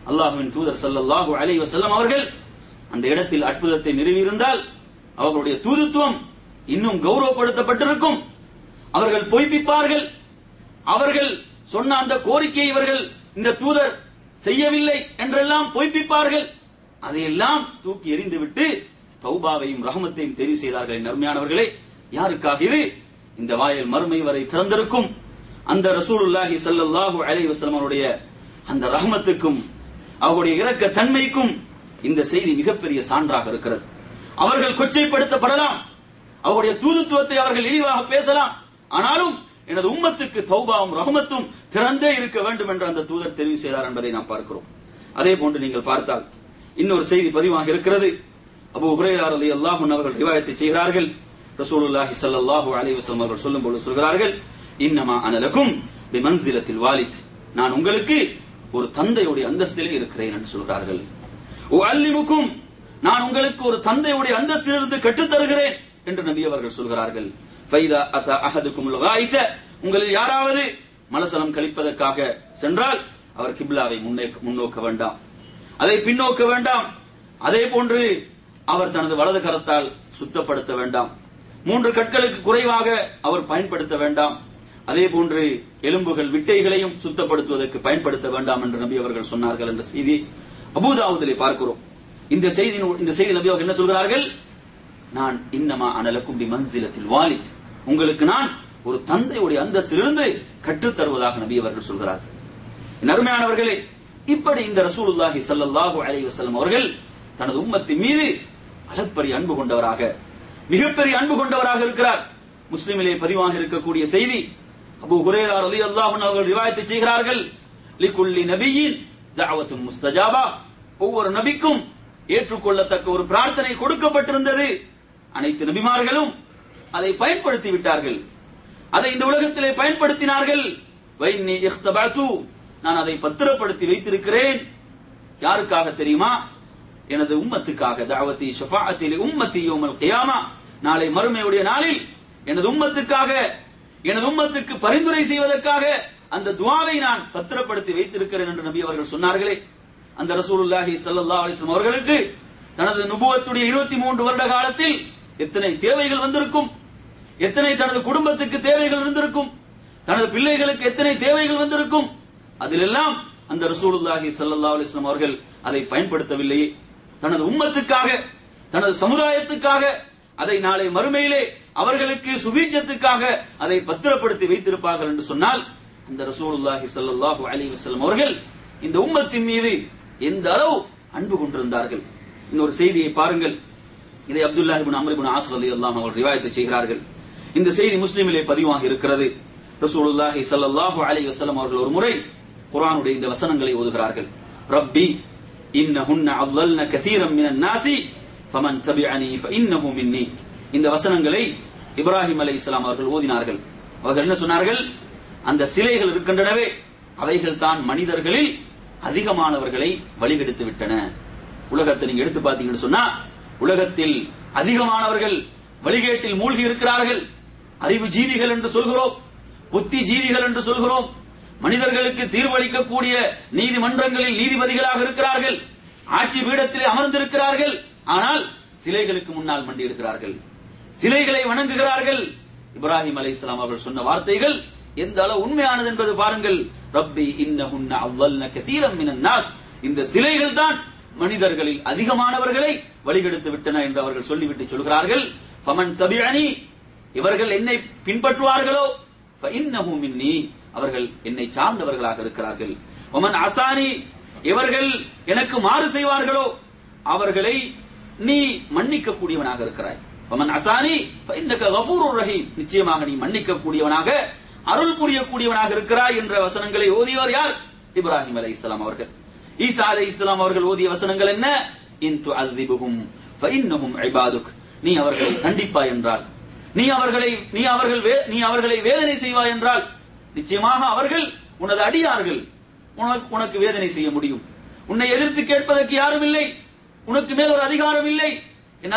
அல்லாஹுவின் தூதர் ஸல்லல்லாஹு அலைஹி வஸல்லம் அவர்கள் அந்த இடத்தில் அற்புதத்தை நிறுவியிருந்தால் அவர்களுடைய தூதுத்துவம் இன்னும் கௌரவப்படுத்தப்பட்டிருக்கும் அவர்கள் பொய்ப்பிப்பார்கள் அவர்கள் சொன்ன அந்த கோரிக்கையை இவர்கள் இந்த தூதர் செய்யவில்லை என்றெல்லாம் பொய்ப்பிப்பார்கள் அதையெல்லாம் தூக்கி எறிந்துவிட்டு தௌபாவையும் ரஹமத்தையும் தெரிவு செய்தார்கள் என் அருமையானவர்களே யாருக்காக இது இந்த வாயில் மறுமை வரை திறந்திருக்கும் அந்த ரசூலுல்லாஹி ஸல்லல்லாஹு அலைஹி வஸல்லம் அவருடைய அந்த ரஹமத்துக்கும் அவருடைய இரக்க தன்மைக்கும் இந்த செய்தி மிகப்பெரிய சான்றாக இருக்கிறது அவர்கள் கொச்சைப்படுத்தப்படலாம் அவருடைய தூதுத்துவத்தை அவர்கள் இழிவாக பேசலாம் ஆனாலும் எனது உம்மத்துக்கு தௌபாவும் ரஹமத்தும் திறந்தே இருக்க வேண்டும் என்று அந்த தூதர் தெரிவு செய்தார் என்பதை நாம் பார்க்கிறோம் அதே போன்று நீங்கள் பார்த்தால் இன்னொரு செய்தி பதிவாக இருக்கிறது அபு ஹுரேரா ரலியல்லாஹு அன்ஹு அவர்கள் ரிவாயத்தை செய்கிறார்கள் ரசூலுல்லாஹி ஸல்லல்லாஹு அலைஹி வஸல்லம் அவர்கள் சொல்லும்போது சொல்கிறார்கள் இன்னமா அனலக்கும் பிமன்சிலத்தில் வாலித் நான் உங்களுக்கு ஒரு தந்தையுடைய அந்தஸ்திலே இருக்கிறேன் என்று சொல்கிறார்கள் உஅல்லிமுக்கும் நான் உங்களுக்கு ஒரு தந்தையுடைய அந்தஸ்திலிருந்து கற்றுத் தருகிறேன் என்று நபி அவர்கள் சொல்கிறார்கள் ஃபைதா அத அஹதுக்கும் லகாயித உங்களில் யாராவது மலசலம் கழிப்பதற்காக சென்றால் அவர் கிப்லாவை முன்னே- முன்னோக்க வேண்டாம் அதை பின்னோக்க வேண்டாம் அதே போன்று அவர் தனது வலது கரத்தால் சுத்தப்படுத்த வேண்டாம் மூன்று கற்களுக்கு குறைவாக அவர் பயன்படுத்த வேண்டாம் அதே போன்று எலும்புகள் விட்டைகளையும் சுத்தப்படுத்துவதற்கு பயன்படுத்த வேண்டாம் என்று நபி அவர்கள் சொன்னார்கள் என்ற செய்தி அபூதாவுதிலே பார்க்கிறோம் இந்த செய்தி இந்த செய்தி நபி அவர்கள் என்ன சொல்கிறார்கள் நான் இன்னமா அனலக்கும் பி மன்சிலத்தில் வாலித் உங்களுக்கு நான் ஒரு தந்தையுடைய அந்தஸ்திலிருந்து கற்றுத் தருவதாக நபி அவர்கள் சொல்கிறார்கள் என் அருமையானவர்களே இப்படி இந்த ரசூலுல்லாஹி ஸல்லல்லாஹு அலைஹி வஸல்லம் அவர்கள் தனது உம்மத்தின் மீது அளப்பரிய அன்பு கொண்டவராக மிகப்பெரிய அன்பு கொண்டவராக இருக்கிறார் முஸ்லிமிலே பதிவாக இருக்கக்கூடிய செய்தி அபூ ஹுரைரா ரலியல்லாஹு அன்ஹு அவர்கள் ரிவாயத்தை செய்கிறார்கள் லிகுல்லி நபியின் தஅவத்துன் முஸ்தஜாபா ஒவ்வொரு நபிக்கும் ஏற்றுக்கொள்ளத்தக்க ஒரு பிரார்த்தனை கொடுக்கப்பட்டிருந்தது அனைத்து நபிமார்களும் அதை பயன்படுத்தி விட்டார்கள் அதை இந்த உலகத்திலே பயன்படுத்தினார்கள் வைன்னி இஹ்தபஅது நான் அதை பத்திரப்படுத்தி வைத்திருக்கிறேன் யாருக்காக தெரியுமா எனது உம்மத்துக்காக தாவத்தி ஷஃபாஅத்தி உம்மத்தி யௌமல் கியாமா நாளை மறுமையுடைய நாளில் எனது உம்மத்துக்காக எனது உம்மத்துக்கு பரிந்துரை செய்வதற்காக அந்த துஆவை நான் பத்திரப்படுத்தி வைத்திருக்கிறேன் என்று நபி அவர்கள் சொன்னார்களே அந்த ரசூலுல்லாஹி ஸல்லல்லாஹு அலைஹி வஸல்லம் அவர்களுக்கு தனது நுபுவத்துடைய 23 வருட காலத்தில் எத்தனை தேவைகள் வந்திருக்கும் எத்தனை தனது குடும்பத்துக்கு தேவைகள் இருந்திருக்கும் தனது பிள்ளைகளுக்கு எத்தனை தேவைகள் வந்திருக்கும் அதிலெல்லாம் அந்த ரசூலுல்லாஹி ஸல்லல்லாஹு அலைஹி வஸல்லம் அவர்கள் அதை பயன்படுத்தவில்லையே தனது உம்மத்துக்காக தனது சமுதாயத்துக்காக அதை நாளை மறுமையிலே அவர்களுக்கு சுபீட்சத்துக்காக அதை பத்திரப்படுத்தி வைத்திருப்பார்கள் என்று சொன்னால் அந்த ரசூலுல்லாஹி ஸல்லல்லாஹு அலைஹி வஸல்லம் அவர்கள் இந்த உம்மத்தின் மீது எந்த அளவு அன்பு கொண்டிருந்தார்கள் இன்னொரு செய்தியை பாருங்கள் இதை Abdullah ibn Amr ibn As ரலியல்லாஹு அவர்கள் ரிவாயத்து செய்கிறார்கள் இந்த செய்தி முஸ்லிமிலே பதிவாக இருக்கிறது ரசூலுல்லாஹி ஸல்லல்லாஹு அலைஹி வஸல்லம் அவர்கள் ஒரு முறை குர்ஆனுடைய இந்த வசனங்களை ஓதுகிறார்கள் ரப்பி இன்னஹுன்ன அضللن كثيرا من الناس فمن تبعني فانه مني இந்த வசனங்களை இப்ராஹிம் அலைஹிஸ்ஸலாம் அவர்கள் ஓதினார்கள் அவர்கள் என்ன சொன்னார்கள் அந்த சிலைகள் இருக்கின்றனவே அவைகள் தான் மனிதர்களில் அதிகமானவர்களை வழிகெடுத்து விட்டன உலகத்தை நீங்க எடுத்து பார்த்தீங்கன்னு சொன்னா உலகத்தில் அதிகமானவர்கள் வழிகேட்டில் மூழ்கி இருக்கிறார்கள் அறிவு ஜீவிகள் என்று சொல்கிறோம் புத்தி ஜீவிகள் என்று சொல்கிறோம் மனிதர்களுக்கு தீர்வளிக்கக்கூடிய நீதிமன்றங்களில் நீதிபதிகளாக இருக்கிறார்கள் ஆட்சி பீடத்திலே அமர்ந்திருக்கிறார்கள் ஆனால் சிலைகளுக்கு முன்னால் மண்டியிடுகிறார்கள் சிலைகளை வணங்குகிறார்கள் இப்ராஹிம் அலைஹிஸ்ஸலாம் அவர்கள் சொன்ன வார்த்தைகள் எந்த அளவு உண்மையானது என்பது பாருங்கள் ரப்பி இன்னஹுன்ன அவ்வல்ன கதீரம் மினன் நாஸ் இந்த சிலைகள் தான் மனிதர்களில் அதிகமானவர்களை வழிகெடுத்து விட்டன என்று அவர்கள் சொல்லிவிட்டு சொல்கிறார்கள் ஃபமன் தபிஅனி இவர்கள் என்னை பின்பற்றுவார்களோ ஃபஇன்னஹு மின்னி அவர்கள் என்னை சார்ந்தவர்களாக இருக்கிறார்கள் ஒமன் அசானி இவர்கள் எனக்கு மாறு செய்வார்களோ அவர்களை நீ மன்னிக்க கூடியவனாக இருக்கிறாய் ஒமன் அசானி ஃபஇன்னக கஃபூருர் ரஹீம் நிச்சயமாக நீ மன்னிக்க கூடியவனாக அருள் புரியக்கூடியவனாக இருக்கிறாய் என்ற வசனங்களை ஓதியவர் யார் இப்ராஹிம் அலைஹிஸ்ஸலாம் அவர்கள் ஈசா அலைஹிஸ்ஸலாம் அவர்கள் ஓதிய வசனங்கள் என்ன இன் துஅذிபுஹும் ஃபஇன்னஹும் இபாதுக் நீ அவர்களை தண்டிப்பாய் என்றால் நீ அவர்களை நீ அவர்கள் வே- நீ அவர்களை வேதனை செய்வாய் என்றால் நிச்சயமாக அவர்கள் உனது அடியார்கள் உனக்கு உனக்கு வேதனை செய்ய முடியும் உன்னை எதிர்த்து கேட்பதற்கு யாரும் இல்லை உனக்கு மேல் ஒரு அதிகாரம் இல்லை என்ன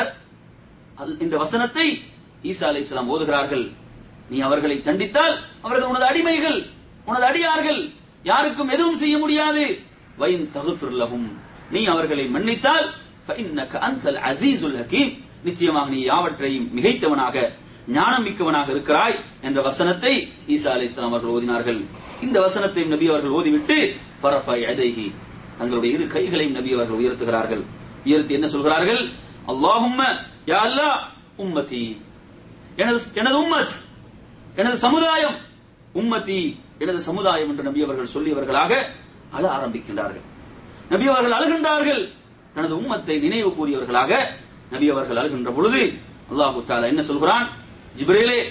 அல்- இந்த வசனத்தை ஈசா அலைஹிஸ்ஸலாம் ஓதுகிறார்கள் நீ அவர்களை தண்டித்தால் அவர்கள் உனது அடிமைகள் உனது அடியார்கள் யாருக்கும் எதுவும் செய்ய முடியாது வைன் தகுஃபிர் லஹும் நீ அவர்களை மன்னித்தால் ஃபஇன்னக அன்தல் அஸீஸுல் ஹகீம் நிச்சயமாக நீ யாவற்றையும் மிகைத்தவனாக ஞானம் மிக்கவனாக இருக்கிறாய் என்ற வசனத்தை ஈசா அலைஹிஸ்ஸலாம் அவர்கள் ஓதினார்கள் இந்த வசனத்தை நபி அவர்கள் ஓதிவிட்டு ஃபரஃபா யதைஹி தங்களுடைய இரு கைகளையும் நபி அவர்கள் உயர்த்துகிறார்கள் உயர்த்தி என்ன சொல்கிறார்கள் அல்லாஹும்ம யா அல்லாஹ் உம்மதி எனது எனது உம்மத் எனது சமுதாயம் உம்மதி எனது சமுதாயம் என்று நபி அவர்கள் சொல்லியவர்களாக அழ ஆரம்பிக்கின்றார்கள் நபி அவர்கள் அழுகின்றார்கள் தனது உம்மத்தை நினைவு கூறியவர்களாக நபி அவர்கள் அழுகின்ற பொழுது அல்லாஹு தாலா என்ன சொல்கிறான் ஜிப்ரீலே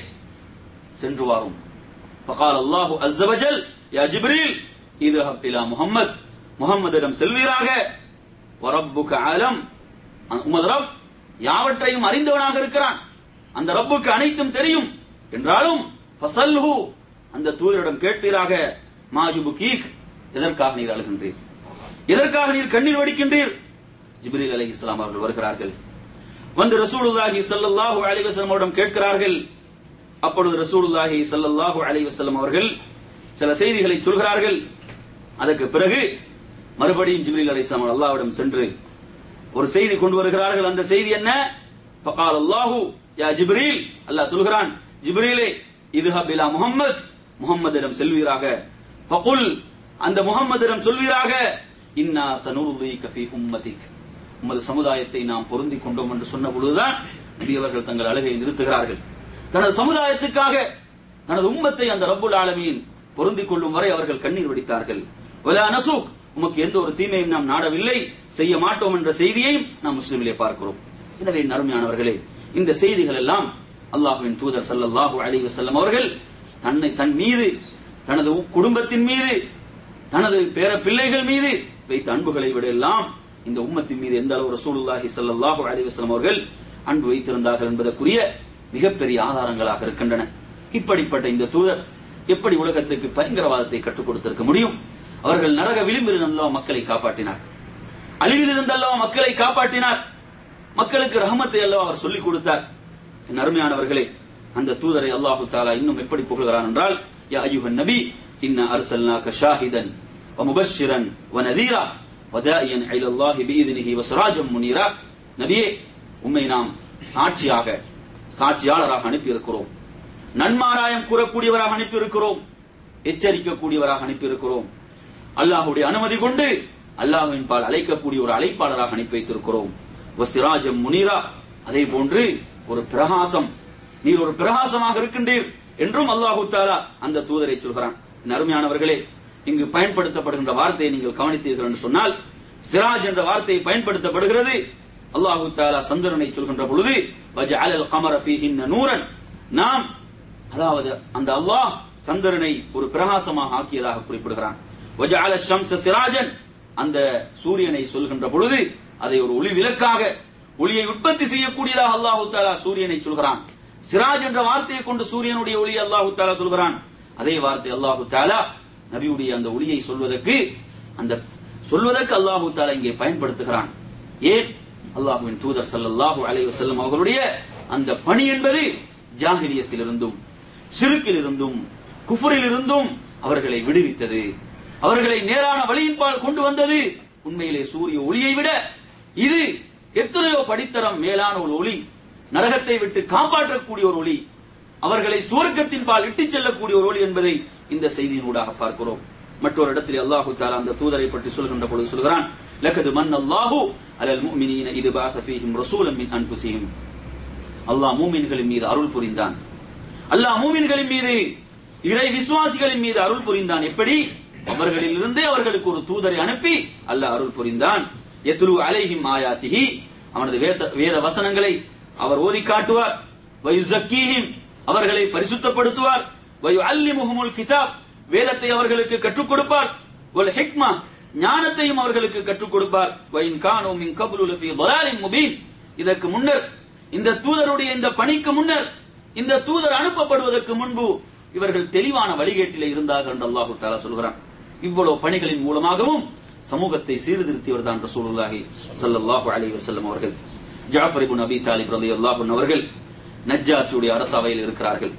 சென்று வாரும் فقال الله عز وجل يا جبريل اذهب الى محمد முகம்மதிடம் செல்வீராக வரப்புக்கு ஆலம் உமது ரப் யாவற்றையும் அறிந்தவனாக இருக்கிறான் அந்த ரப்புக்கு அனைத்தும் தெரியும் என்றாலும் ஃபசல்ஹு அந்த தூதரிடம் கேட்பீராக மாஜுபு கீக் எதற்காக நீர் அழுகின்றீர் எதற்காக நீர் கண்ணீர் வடிக்கின்றீர் ஜிப்ரீல் அலைஹி இஸ்லாம் அவர்கள் வருகிறார்கள் வந்து ரசூலுல்லாஹி ஸல்லல்லாஹு அலைஹி வஸல்லம் அவரிடம் கேட்கிறார்கள் அப்பொழுது ரசூலுல்லாஹி ஸல்லல்லாஹு அலைஹி வஸல்லம் அவர்கள் சில செய்திகளை சொல்கிறார்கள் அதற்கு பிறகு மறுபடியும் ஜிப்ரீல் அலைஹிஸ்ஸலாம் அவர்கள் அல்லாஹ்விடம் சென்று ஒரு செய்தி கொண்டு வருகிறார்கள் அந்த செய்தி என்ன ஃபகால் அல்லாஹு யா ஜிப்ரீல் அல்லாஹ் சொல்கிறான் ஜிப்ரீலே இதுஹப் இலா முஹம்மத் முஹம்மதிடம் செல்வீராக ஃபகுல் அந்த முஹம்மதிடம் சொல்வீராக இன்னா சனுர்தீக ஃபீ உம்மதிக் உமது சமுதாயத்தை நாம் பொருந்திக் கொண்டோம் என்று சொன்ன பொழுதுதான் நபி அவர்கள் தங்கள் அழுகையை நிறுத்துகிறார்கள் தனது சமுதாயத்துக்காக தனது உம்மத்தை அந்த ரப்புல் ஆலமீன் பொருந்திக் கொள்ளும் வரை அவர்கள் கண்ணீர் வடித்தார்கள் வலா நசூக் உமக்கு எந்த ஒரு தீமையும் நாம் நாடவில்லை செய்ய மாட்டோம் என்ற செய்தியையும் நாம் முஸ்லிமிலே பார்க்கிறோம் எனவே நறுமையானவர்களே இந்த செய்திகள் எல்லாம் அல்லாஹுவின் தூதர் ஸல்லல்லாஹு அலைஹி வஸல்லம் அவர்கள் தன்னை தன் மீது தனது குடும்பத்தின் மீது தனது பேர பிள்ளைகள் மீது வைத்த அன்புகளை விட எல்லாம் இந்த உம்மத்தின் மீது எந்த அளவு ரசூலுல்லாஹி ஸல்லல்லாஹு அலைஹி வஸல்லம் அவர்கள் அன்பு வைத்திருந்தார்கள் என்பதற்குரிய மிகப்பெரிய ஆதாரங்களாக இருக்கின்றன இப்படிப்பட்ட இந்த தூதர் எப்படி உலகத்துக்கு பயங்கரவாதத்தை கற்றுக் கொடுத்திருக்க முடியும் அவர்கள் நரக விளிம்பில் அல்லவா மக்களை காப்பாற்றினார் அழிவில் இருந்தல்லவா மக்களை காப்பாற்றினார் மக்களுக்கு ரஹமத்தை அல்லவா அவர் சொல்லிக் கொடுத்தார் என் அருமையானவர்களே அந்த தூதரை அல்லாஹு தாலா இன்னும் எப்படி புகழ்கிறான் என்றால் யா அய்யுஹன் நபி இன்ன அர்சல்னாக ஷாஹிதன் ومبشرا ونذيرا ودائيا الى الله باذنه وسراجا منيرا நபியே உம்மை நாம் சாட்சியாக சாட்சியாளராக அனுப்பி இருக்கிறோம் நன்மாராயம் கூறக்கூடியவராக அனுப்பி இருக்கிறோம் எச்சரிக்கக்கூடியவராக அனுப்பி இருக்கிறோம் அல்லாஹுடைய அனுமதி கொண்டு அல்லாஹுவின் பால் அழைக்கக்கூடிய ஒரு அழைப்பாளராக அனுப்பி வைத்திருக்கிறோம் வசிராஜம் முனிரா அதே போன்று ஒரு பிரகாசம் நீர் ஒரு பிரகாசமாக இருக்கின்றீர் என்றும் அல்லாஹு தாலா அந்த தூதரை சொல்கிறான் அருமையானவர்களே இங்கு பயன்படுத்தப்படுகின்ற வார்த்தையை நீங்கள் கவனித்தீர்கள் என்று சொன்னால் சிராஜ் என்ற வார்த்தை பயன்படுத்தப்படுகிறது அல்லாஹு தாலா சந்திரனை சொல்கின்ற பொழுது வஜஅலல் கமர ஃபீஹின்ன நூரன் நாம் அதாவது அந்த அல்லாஹ் சந்திரனை ஒரு பிரகாசமாக ஆக்கியதாக குறிப்பிடுகிறான் வஜஅல ஷம்ஸ சிராஜன் அந்த சூரியனை சொல்கின்ற பொழுது அதை ஒரு ஒளி விளக்காக ஒளியை உற்பத்தி செய்யக்கூடியதாக அல்லாஹு தாலா சூரியனை சொல்கிறான் சிராஜ் என்ற வார்த்தையை கொண்டு சூரியனுடைய ஒளி அல்லாஹு தாலா சொல்கிறான் அதே வார்த்தை அல்லாஹு தாலா நபியுடைய அந்த ஒளியை சொல்வதற்கு அந்த சொல்வதற்கு அல்லாஹு தாலா இங்கே பயன்படுத்துகிறான் ஏன் அல்லாஹுவின் தூதர் ஸல்லல்லாஹு அலைஹி வஸல்லம் அவர்களுடைய அந்த பணி என்பது ஜாஹிலியத்தில் இருந்தும் சிறுக்கில் இருந்தும் குஃபரில் இருந்தும் அவர்களை விடுவித்தது அவர்களை நேரான வழியின்பால் கொண்டு வந்தது உண்மையிலே சூரிய ஒளியை விட இது எத்தனையோ படித்தரம் மேலான ஒரு ஒளி நரகத்தை விட்டு காப்பாற்றக்கூடிய ஒரு ஒளி அவர்களை சுவர்க்கத்தின் பால் இட்டுச் செல்லக்கூடிய ஒரு ஒளி என்பதை இந்த செய்தியினூடாக பார்க்கிறோம் மற்றொரு இடத்தில் அல்லாஹு தாலா அந்த தூதரை பற்றி சொல்கின்ற பொழுது சொல்கிறான் லக்கது மன் அல்லாஹு அலல் முஃமினீன இது பாக ஃபீஹிம் ரசூலம் மின் அன்ஃபுஸிஹிம் அல்லாஹ் மூமின்களின் மீது அருள் புரிந்தான் அல்லாஹ் மூமின்களின் மீது இறை விசுவாசிகளின் மீது அருள் புரிந்தான் எப்படி அவர்களில் இருந்தே அவர்களுக்கு ஒரு தூதரை அனுப்பி அல்லாஹ் அருள் புரிந்தான் எத்லு அலைஹிம் ஆயாத்திஹி அவனது வேச- வேத வசனங்களை அவர் ஓதி காட்டுவார் வயுசக்கீஹிம் அவர்களை பரிசுத்தப்படுத்துவார் வயு அல்லிமுகமுல் கிதாப் வேதத்தை அவர்களுக்கு கற்றுக் கொடுப்பார் ஒல் ஹிக்மா ஞானத்தையும் அவர்களுக்கு கற்றுக் கொடுப்பார் வயின் கானோ மின் கபுலு லஃபி ضلالٍ முபீன் இதற்கு முன்னர் இந்த தூதருடைய இந்த பணிக்கு முன்னர் இந்த தூதர் அனுப்பப்படுவதற்கு முன்பு இவர்கள் தெளிவான வழிகேட்டிலே இருந்தார்கள் என்று அல்லாஹு தாலா சொல்கிறான் இவ்வளவு பணிகளின் மூலமாகவும் சமூகத்தை சீர்திருத்தியவர் தான் ரசூலுல்லாஹி ஸல்லல்லாஹு அலைஹி வஸல்லம் அவர்கள் ஜாஃபர் இப்னு அபி தாலிப் ரலியல்லாஹு அன்ஹு அவர்கள் நஜ்ஜாஷுடைய அரசவையில் இருக்கிறார்கள்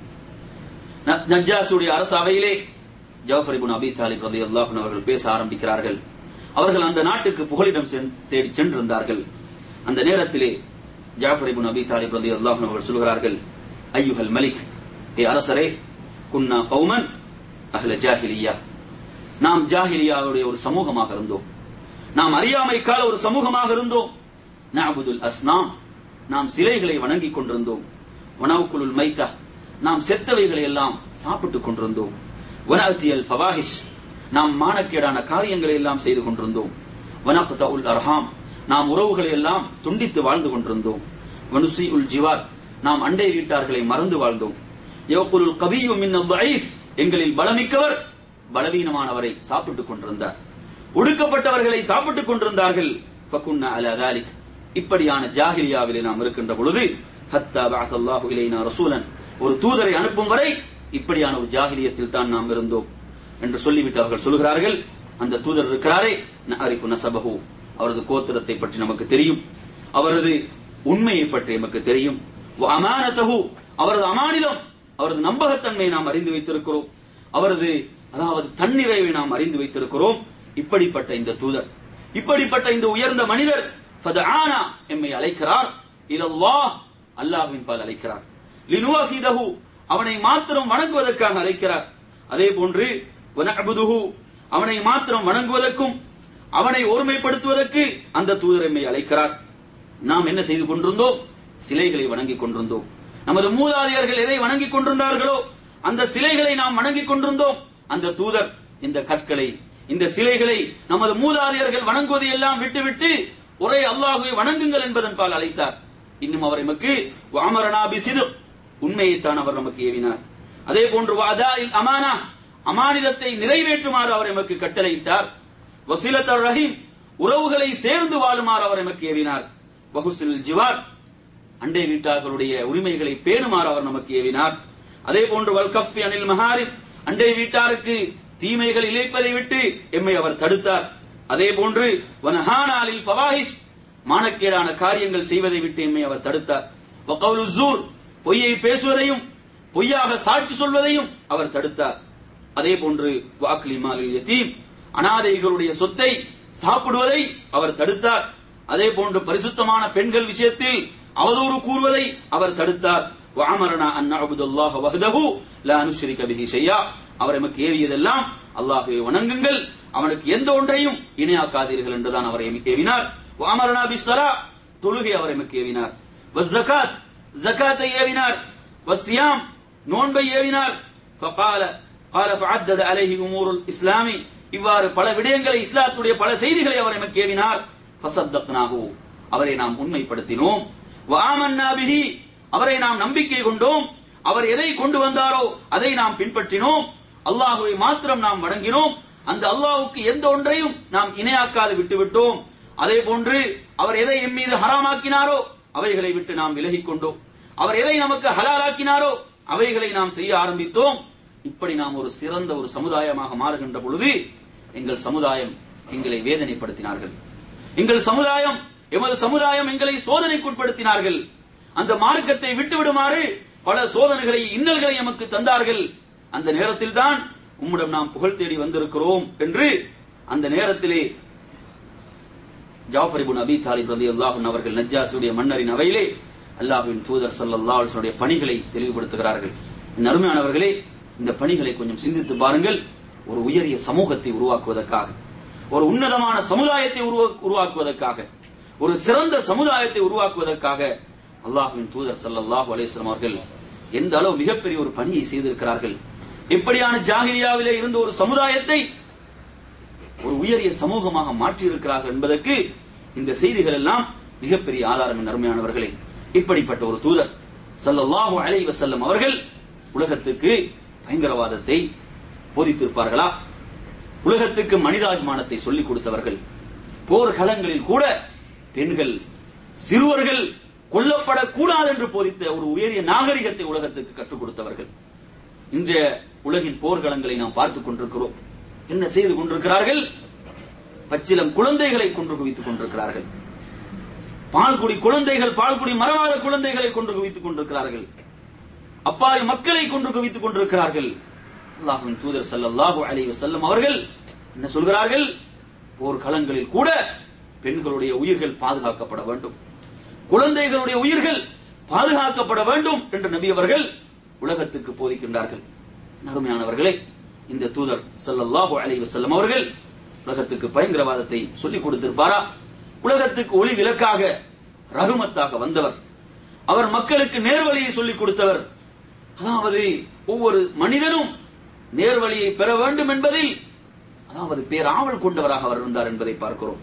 ந- நஜ்ஜாஷுடைய அரசவையிலே ஜாஃபர் இப்னு அபி தாலிப் ரலியல்லாஹு அன்ஹு அவர்கள் பேச ஆரம்பிக்கிறார்கள் அவர்கள் அந்த நாட்டுக்கு புகலிடம் சென்- தேடி சென்றிருந்தார்கள் அந்த நேரத்திலே ஜாஃபர் இப்னு அபி தாலிப் ரலியல்லாஹு அன்ஹு அவர்கள் சொல்கிறார்கள் ஐயுஹல் மலிக் ஏ அரசரே குன்னா கௌமன் அஹ்ல ஜாஹிலியா நாம் ஜாஹிலியாவுடைய ஒரு சமூகமாக இருந்தோம் நாம் அறியாமை கால ஒரு சமூகமாக இருந்தோம் நஅபுதுல் அஸ்னாம் நாம் சிலைகளை வணங்கிக் கொண்டிருந்தோம் வனவுக்குலுல் மைத்தா நாம் செத்தவைகளை எல்லாம் சாப்பிட்டுக் கொண்டிருந்தோம் வனஅத்தியல் ஃபவாஹிஷ் நாம் மானக்கேடான காரியங்களை எல்லாம் செய்து கொண்டிருந்தோம் வனக்தஉல் அர்ஹாம் நாம் உறவுகளை எல்லாம் துண்டித்து வாழ்ந்து கொண்டிருந்தோம் வனுசி உல் ஜிவார் நாம் அண்டை வீட்டார்களை மறந்து வாழ்ந்தோம் யவக்குலுல் கவியு மின் ضعيف எங்களில் பலமிக்கவர் பலவீனமானவரை சாப்பிட்டுக் கொண்டிருந்தார் ஒடுக்கப்பட்டவர்களை சாப்பிட்டுக் கொண்டிருந்தார்கள் ஃபகுன்னா அலா ذلك இப்படியான ஜாஹிலியாவிலே நாம் இருக்கின்ற பொழுது ஹத்தா பஅத் அல்லாஹு இலைனா ரசூலன் ஒரு தூதரை அனுப்பும் வரை இப்படியான ஒரு ஜாஹிலியத்தில் தான் நாம் இருந்தோம் என்று சொல்லிவிட்டு அவர்கள் சொல்கிறார்கள் அந்த தூதர் இருக்கிறாரே நஅரிஃபு நஸபஹு அவரது கோத்திரத்தை பற்றி நமக்கு தெரியும் அவரது உண்மையை பற்றி நமக்கு தெரியும் வ அமானதஹு அவரது அமானிதம் அவரது நம்பகத்தன்மையை நாம் அறிந்து வைத்திருக்கிறோம் அவரது அதாவது தன்னிறைவை நாம் அறிந்து வைத்திருக்கிறோம் இப்படிப்பட்ட இந்த தூதர் இப்படிப்பட்ட இந்த உயர்ந்த மனிதர் ஃபதஆனா எம்மை அழைக்கிறார் இலல்லாஹ் அல்லாஹ்வின் பால் அழைக்கிறார் லினுவஹிதஹு அவனை மாத்திரம் வணங்குவதற்காக அழைக்கிறார் அதே போன்று வனஅபுதுஹு அவனை மாத்திரம் வணங்குவதற்கும் அவனை ஒருமைப்படுத்துவதற்கு அந்த தூதர் எம்மை அழைக்கிறார் நாம் என்ன செய்து கொண்டிருந்தோம் சிலைகளை வணங்கிக் கொண்டிருந்தோம் நமது மூதாதையர்கள் எதை வணங்கிக் கொண்டிருந்தார்களோ அந்த சிலைகளை நாம் வணங்கிக் கொண்டிருந்தோம் அந்த தூதர் இந்த கற்களை இந்த சிலைகளை நமது மூதாதையர்கள் வணங்குவதை எல்லாம் விட்டுவிட்டு ஒரே அல்லாஹுவை வணங்குங்கள் என்பதன் பால் அழைத்தார் இன்னும் அவர் நமக்கு வாமரனா பிசிது உண்மையைத்தான் அவர் நமக்கு ஏவினார் அதே போன்று வாதாயில் அமானா அமானிதத்தை நிறைவேற்றுமாறு அவர் எமக்கு கட்டளையிட்டார் வசீலத்தர் ரஹீம் உறவுகளை சேர்ந்து வாழுமாறு அவர் எமக்கு ஏவினார் வஹுசில் ஜிவார் அண்டை வீட்டார்களுடைய உரிமைகளை பேணுமாறு அவர் நமக்கு ஏவினார் அதே போன்று வல்கஃபி அனில் மஹாரிம் அண்டை வீட்டாருக்கு தீமைகள் இழைப்பதை விட்டு எம்மை அவர் தடுத்தார் அதே போன்று வனஹானாலில் ஃபவாஹிஷ் மானக்கேடான காரியங்கள் செய்வதை விட்டு எம்மை அவர் தடுத்தார் வகவுலு ஜூர் பொய்யை பேசுவதையும் பொய்யாக சாட்சி சொல்வதையும் அவர் தடுத்தார் அதே போன்று வாக்லி மாலில் யதீம் அனாதைகளுடைய சொத்தை சாப்பிடுவதை அவர் தடுத்தார் அதே போன்று பரிசுத்தமான பெண்கள் விஷயத்தில் அவதூறு கூறுவதை அவர் தடுத்தார் வஅமரனா அன் நஅபுதுல்லாஹ வஹ்தஹு லா நுஷ்ரிக பிஹி ஷையா அவர் எமக்கு ஏவியதெல்லாம் அல்லாஹ்வை வணங்குங்கள் அவனுக்கு எந்த ஒன்றையும் இணையாக்காதீர்கள் என்றுதான் அவர் எமக்கு ஏவினார் வஅமரனா பிஸ்ஸலா தொழுகை அவர் எமக்கு ஏவினார் வஸ்ஸகாத் ஜகாத்தை ஏவினார் வஸ்ஸியாம் நோன்பை ஏவினார் ஃபகால قال فعدد عليه امور الاسلام இவ்வாறு பல விடயங்களை இஸ்லாத்துடைய பல செய்திகளை அவர் எமக்கு ஏவினார் ஃபசத்தக்னாஹு அவரை நாம் உண்மைப்படுத்தினோம் வஆமன்னா பிஹி அவரை நாம் நம்பிக்கை கொண்டோம் அவர் எதை கொண்டு வந்தாரோ அதை நாம் பின்பற்றினோம் அல்லாஹுவை மாத்திரம் நாம் வணங்கினோம் அந்த அல்லாஹ்வுக்கு எந்த ஒன்றையும் நாம் இணையாக்காது விட்டுவிட்டோம் அதே போன்று அவர் எதை எம் மீது ஹராமாக்கினாரோ அவைகளை விட்டு நாம் விலகிக் கொண்டோம் அவர் எதை நமக்கு ஹலாலாக்கினாரோ அவைகளை நாம் செய்ய ஆரம்பித்தோம் இப்படி நாம் ஒரு சிறந்த ஒரு சமுதாயமாக மாறுகின்ற பொழுது எங்கள் சமுதாயம் எங்களை வேதனைப்படுத்தினார்கள் எங்கள் சமுதாயம் எமது சமுதாயம் எங்களை சோதனைக்குட்படுத்தினார்கள் அந்த மார்க்கத்தை விட்டுவிடுமாறு பல சோதனைகளை இன்னல்களை எமக்கு தந்தார்கள் அந்த நேரத்தில் தான் உம்மிடம் நாம் புகழ் தேடி வந்திருக்கிறோம் என்று அந்த நேரத்திலே ஜாஃபர் இப்னு அபி தாலிப் ரலியல்லாஹு அன்ஹு அவர்கள் நஜ்ஜாசுடைய மன்னரின் அவையிலே அல்லாஹ்வின் தூதர் ஸல்லல்லாஹு அலைஹி வஸல்லம் பணிகளை தெளிவுபடுத்துகிறார்கள் என் அருமையானவர்களே இந்த பணிகளை கொஞ்சம் சிந்தித்து பாருங்கள் ஒரு உயரிய சமூகத்தை உருவாக்குவதற்காக ஒரு உன்னதமான சமுதாயத்தை உருவா- உருவாக்குவதற்காக ஒரு சிறந்த சமுதாயத்தை உருவாக்குவதற்காக அல்லாஹ்வின் தூதர் ஸல்லல்லாஹு அலைஹி வஸல்லம் அவர்கள் எந்த அளவு மிகப்பெரிய ஒரு பணியை செய்திருக்கிறார்கள் எப்படியான ஜாகிலியாவிலே இருந்த ஒரு சமுதாயத்தை ஒரு உயரிய சமூகமாக மாற்றியிருக்கிறார்கள் என்பதற்கு இந்த செய்திகள் எல்லாம் மிகப்பெரிய ஆதாரம் என் அருமையானவர்களே இப்படிப்பட்ட ஒரு தூதர் ஸல்லல்லாஹு அலைஹி வஸல்லம் அவர்கள் உலகத்துக்கு பயங்கரவாதத்தை போதித்திருப்பார்களா உலகத்துக்கு மனிதாபிமானத்தை சொல்லிக் கொடுத்தவர்கள் போர்க்களங்களில் கூட பெண்கள் சிறுவர்கள் கொல்லப்படக்கூடாது என்று போதித்த ஒரு உயரிய நாகரிகத்தை உலகத்துக்கு கற்றுக் கொடுத்தவர்கள் இன்றைய உலகின் போர்க்களங்களை நாம் பார்த்துக் கொண்டிருக்கிறோம் என்ன செய்து கொண்டிருக்கிறார்கள் பச்சிலம் குழந்தைகளை கொன்று குவித்துக் கொண்டிருக்கிறார்கள் பால்குடி குழந்தைகள் பால்குடி மரவாத குழந்தைகளை கொன்று குவித்துக் கொண்டிருக்கிறார்கள் அப்பாவி மக்களை கொன்று குவித்துக் கொண்டிருக்கிறார்கள் அல்லாஹ்வின் தூதர் ஸல்லல்லாஹு அலைஹி வஸல்லம் அவர்கள் என்ன சொல்கிறார்கள் போர்க்களங்களில் கூட பெண்களுடைய உயிர்கள் பாதுகாக்கப்பட வேண்டும் குழந்தைகளுடைய உயிர்கள் பாதுகாக்கப்பட வேண்டும் என்று நபி அவர்கள் உலகத்துக்கு போதிக்கின்றார்கள் அருமையானவர்களே இந்த தூதர் ஸல்லல்லாஹு அலைஹி வஸல்லம் அவர்கள் உலகத்துக்கு பயங்கரவாதத்தை சொல்லிக் கொடுத்திருப்பாரா உலகத்துக்கு ஒளி விளக்காக ரகுமத்தாக வந்தவர் அவர் மக்களுக்கு நேர்வழியை சொல்லிக் கொடுத்தவர் அதாவது ஒவ்வொரு மனிதனும் நேர்வழியை பெற வேண்டும் என்பதில் அதாவது பேராவல் கொண்டவராக அவர் இருந்தார் என்பதை பார்க்கிறோம்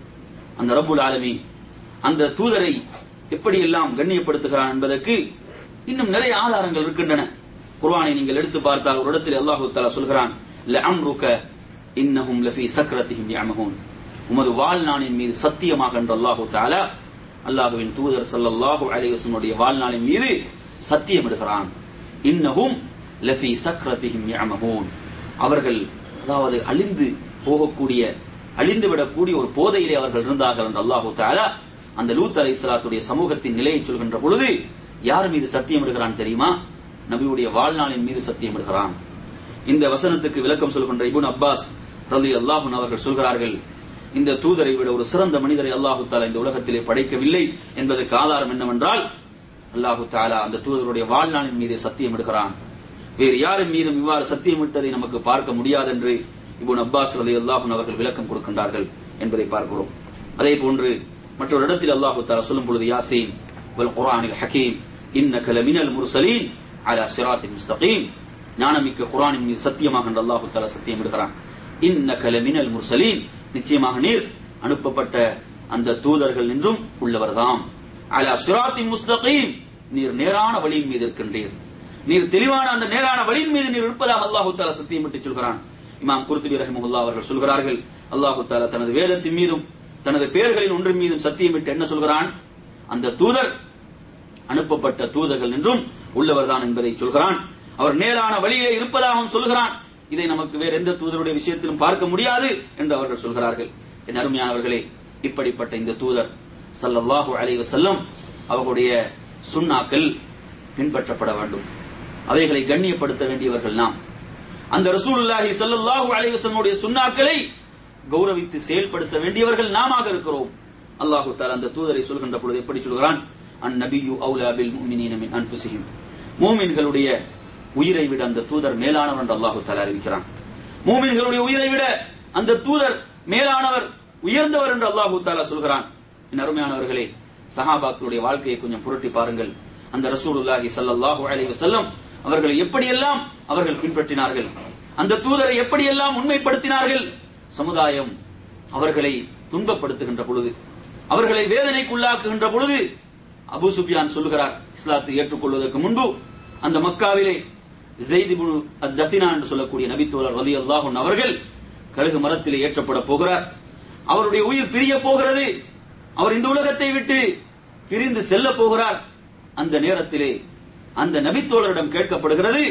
அந்த ரப்புல் ஆலமி அந்த தூதரை எப்படியெல்லாம் கண்ணியப்படுத்துகிறான் என்பதற்கு இன்னும் நிறைய ஆதாரங்கள் இருக்கின்றன குர்ஆனை நீங்கள் எடுத்து பார்த்தால் ஒரு இடத்தில் அல்லாஹு தஆலா சொல்கிறான் லஅம்ருக இன்னஹும் லஃபி சக்ரத்திஹிம் யஅமஹூன் உமது வாழ்நாளின் மீது சத்தியமாக என்று அல்லாஹு தஆலா அல்லாஹுவின் தூதர் ஸல்லல்லாஹு அலைஹி வஸல்லம் வாழ்நாளின் மீது சத்தியமிடுகிறான் இன்னஹும் லஃபி சக்ரத்திஹிம் யஅமஹூன் அவர்கள் அதாவது அழிந்து போகக்கூடிய அழிந்து விடக்கூடிய ஒரு போதையிலே அவர்கள் இருந்தார்கள் என்று அல்லாஹு தஆலா அந்த லூத் அலைஹிஸ்ஸலாத்துடைய சமூகத்தின் நிலையை சொல்கின்ற பொழுது யார் மீது சத்தியமிடுகிறான் தெரியுமா நபியுடைய வாழ்நாளின் மீது சத்தியமிடுகிறான் இந்த வசனத்துக்கு விளக்கம் சொல்கின்ற இபுன் அப்பாஸ் ரலி அல்லாஹுன் அவர்கள் சொல்கிறார்கள் இந்த தூதரை விட ஒரு சிறந்த மனிதரை அல்லாஹு தாலா இந்த உலகத்திலே படைக்கவில்லை என்பதற்கு ஆதாரம் என்னவென்றால் அல்லாஹு தாலா அந்த தூதருடைய வாழ்நாளின் மீது சத்தியமிடுகிறான் வேறு யாரின் மீதும் இவ்வாறு சத்தியமிட்டதை நமக்கு பார்க்க முடியாது என்று இபுன் அப்பாஸ் ரலி அல்லாஹுன் அவர்கள் விளக்கம் கொடுக்கின்றார்கள் என்பதை பார்க்கிறோம் அதே போன்று மற்றொரு இடத்தில் அல்லாஹு தாலா சொல்லும் பொழுது யாசீன் வல் குர்ஆனில் ஹக்கீம் இன்னக லமினல் முர்சலீன் அலா சிராத்தின் முஸ்தகீம் ஞானமிக்க குர்ஆனின் மீது சத்தியமாக என்று அல்லாஹு தாலா சத்தியம் எடுக்கிறான் இன்னக லமினல் முர்சலீன் நிச்சயமாக நீர் அனுப்பப்பட்ட அந்த தூதர்கள் என்றும் உள்ளவர்தாம் அலா சிராத்தின் முஸ்தகீம் நீர் நேரான வழியின் மீது இருக்கின்றீர் நீர் தெளிவான அந்த நேரான வழியின் மீது நீர் இருப்பதாக அல்லாஹு தாலா சத்தியமிட்டு சொல்கிறான் இமாம் குர்துபி ரஹிமஹுல்லா அவர்கள் சொல்கிறார்கள் அல்லாஹு தாலா தனது வேதத்தின் மீதும் தனது பெயர்களின் ஒன்றின் மீதும் சத்தியமிட்டு என்ன சொல்கிறான் அந்த தூதர் அனுப்பப்பட்ட தூதர்கள் என்றும் உள்ளவர்தான் என்பதை சொல்கிறான் அவர் நேரான வழியிலே இருப்பதாகவும் சொல்கிறான் இதை நமக்கு வேற எந்த தூதருடைய விஷயத்திலும் பார்க்க முடியாது என்று அவர்கள் சொல்கிறார்கள் என் அருமையானவர்களே இப்படிப்பட்ட இந்த தூதர் சல்லல்லாஹு அலைஹி வஸல்லம் அவர்களுடைய சுண்ணாக்கள் பின்பற்றப்பட வேண்டும் அவைகளை கண்ணியப்படுத்த வேண்டியவர்கள் நாம் அந்த ரசூலுல்லாஹி ஸல்லல்லாஹு அலைஹி வஸல்லுடைய சுண்ணாக்களை கௌரவித்து செயல்படுத்த வேண்டியவர்கள் நாமாக இருக்கிறோம் அல்லாஹு தஆலா அந்த தூதரை சொல்கின்ற பொழுது எப்படி சொல்கிறான் அன் நபியு அவுலா பில் முஃமினீன மின் அன்ஃபுஸிஹிம் மூமின்களுடைய உயிரை விட அந்த தூதர் மேலானவர் என்று அல்லாஹு தஆலா அறிவிக்கிறான் மூமின்களுடைய உயிரை விட அந்த தூதர் மேலானவர் உயர்ந்தவர் என்று அல்லாஹு தஆலா சொல்கிறான் என் அருமையானவர்களே சஹாபாக்களுடைய வாழ்க்கையை கொஞ்சம் புரட்டி பாருங்கள் அந்த ரசூலுல்லாஹி ஸல்லல்லாஹு அலைஹி வஸல்லம் அவர்களை எப்படியெல்லாம் அவர்கள் பின்பற்றினார்கள் அந்த தூதரை எப்படியெல்லாம் உண்மைப்படுத்தினார்கள் சமுதாயம் அவர்களை துன்பப்படுத்துகின்ற பொழுது அவர்களை வேதனைக்குள்ளாக்குகின்ற பொழுது அபு சுஃபியான் சொல்லுகிறார் இஸ்லாத்தை ஏற்றுக்கொள்வதற்கு முன்பு அந்த மக்காவிலே ஜெயித் இப்னு அத்-தஸினா என்று சொல்லக்கூடிய நபித்தோழர் ரலியல்லாஹு அன்ஹு அவர்கள் கழுகு மரத்திலே ஏற்றப்பட போகிறார் அவருடைய உயிர் பிரிய போகிறது அவர் இந்த உலகத்தை விட்டு பிரிந்து செல்ல போகிறார் அந்த நேரத்திலே அந்த நபித்தோழரிடம் கேட்கப்படுகிறது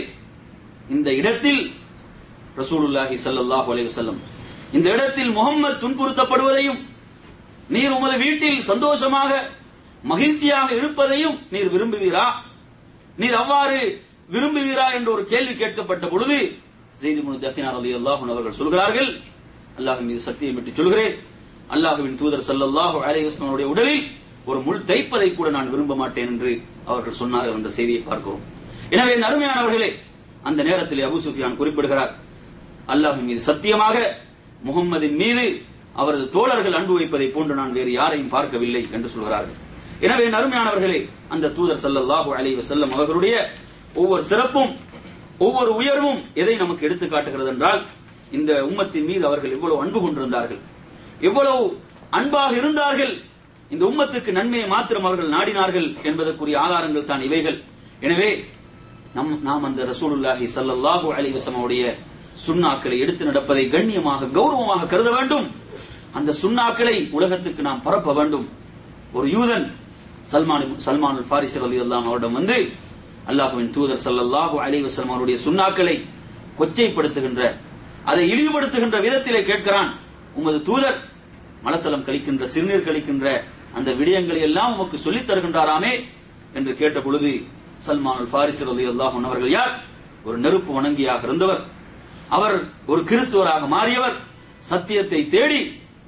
இந்த இடத்தில் ரசூலுல்லாஹி ஸல்லல்லாஹு அலைஹி வஸல்லம் இந்த இடத்தில் முகம்மது துன்புறுத்தப்படுவதையும் நீர் உமது வீட்டில் சந்தோஷமாக மகிழ்ச்சியாக இருப்பதையும் நீர் விரும்புவீரா நீர் அவ்வாறு விரும்புவீரா என்ற ஒரு கேள்வி கேட்கப்பட்ட பொழுது செய்தி முனு தசினார் அலி அல்லாஹுன் அவர்கள் சொல்கிறார்கள் அல்லாஹ் மீது சத்தியம் விட்டு சொல்கிறேன் அல்லாஹுவின் தூதர் சல்லல்லாஹு அலைஹி வஸல்லம் உடலில் ஒரு முள் தைப்பதை கூட நான் விரும்ப மாட்டேன் என்று அவர்கள் சொன்னார்கள் என்ற செய்தியை பார்க்கிறோம் எனவே என் அருமையானவர்களே அந்த நேரத்தில் அபு சுஃபியான் குறிப்பிடுகிறார் அல்லாஹின் மீது சத்தியமாக முகம்மதின் மீது அவரது தோழர்கள் அன்பு வைப்பதை போன்று நான் வேறு யாரையும் பார்க்கவில்லை என்று சொல்கிறார்கள் எனவே என் அருமையானவர்களே அந்த தூதர் சல்லல்லாஹு அலைஹி வஸல்லம் அவர்களுடைய ஒவ்வொரு சிறப்பும் ஒவ்வொரு உயர்வும் எதை நமக்கு எடுத்து காட்டுகிறது என்றால் இந்த உம்மத்தின் மீது அவர்கள் எவ்வளவு அன்பு கொண்டிருந்தார்கள் எவ்வளவு அன்பாக இருந்தார்கள் இந்த உம்மத்துக்கு நன்மையை மாத்திரம் அவர்கள் நாடினார்கள் என்பதற்குரிய ஆதாரங்கள் தான் இவைகள் எனவே நம் நாம் அந்த ரசூலுல்லாஹி ஸல்லல்லாஹு அலைஹி வஸல்லுடைய சுண்ணாக்களை எடுத்து நடப்பதை கண்ணியமாக கௌரவமாக கருத வேண்டும் அந்த சுண்ணாக்களை உலகத்துக்கு நாம் பரப்ப வேண்டும் ஒரு யூதன் சல்மான் சல்மான் ஃபாரிஸ் ரலியல்லாஹு அவரிடம் வந்து அல்லாஹுவின் தூதர் ஸல்லல்லாஹு அலைஹி வஸல்லம் அவருடைய சுண்ணாக்களை கொச்சைப்படுத்துகின்ற அதை இழிவுபடுத்துகின்ற விதத்திலே கேட்கிறான் உமது தூதர் மலசலம் கழிக்கின்ற சிறுநீர் கழிக்கின்ற அந்த விடயங்களை எல்லாம் உமக்கு சொல்லித் தருகின்றாராமே என்று கேட்ட பொழுது சல்மான் ஃபாரிஸ் ரலியல்லாஹு அவர்கள் யார் ஒரு நெருப்பு வணங்கியாக இருந்தவர் அவர் ஒரு கிறிஸ்துவராக மாறியவர் சத்தியத்தை தேடி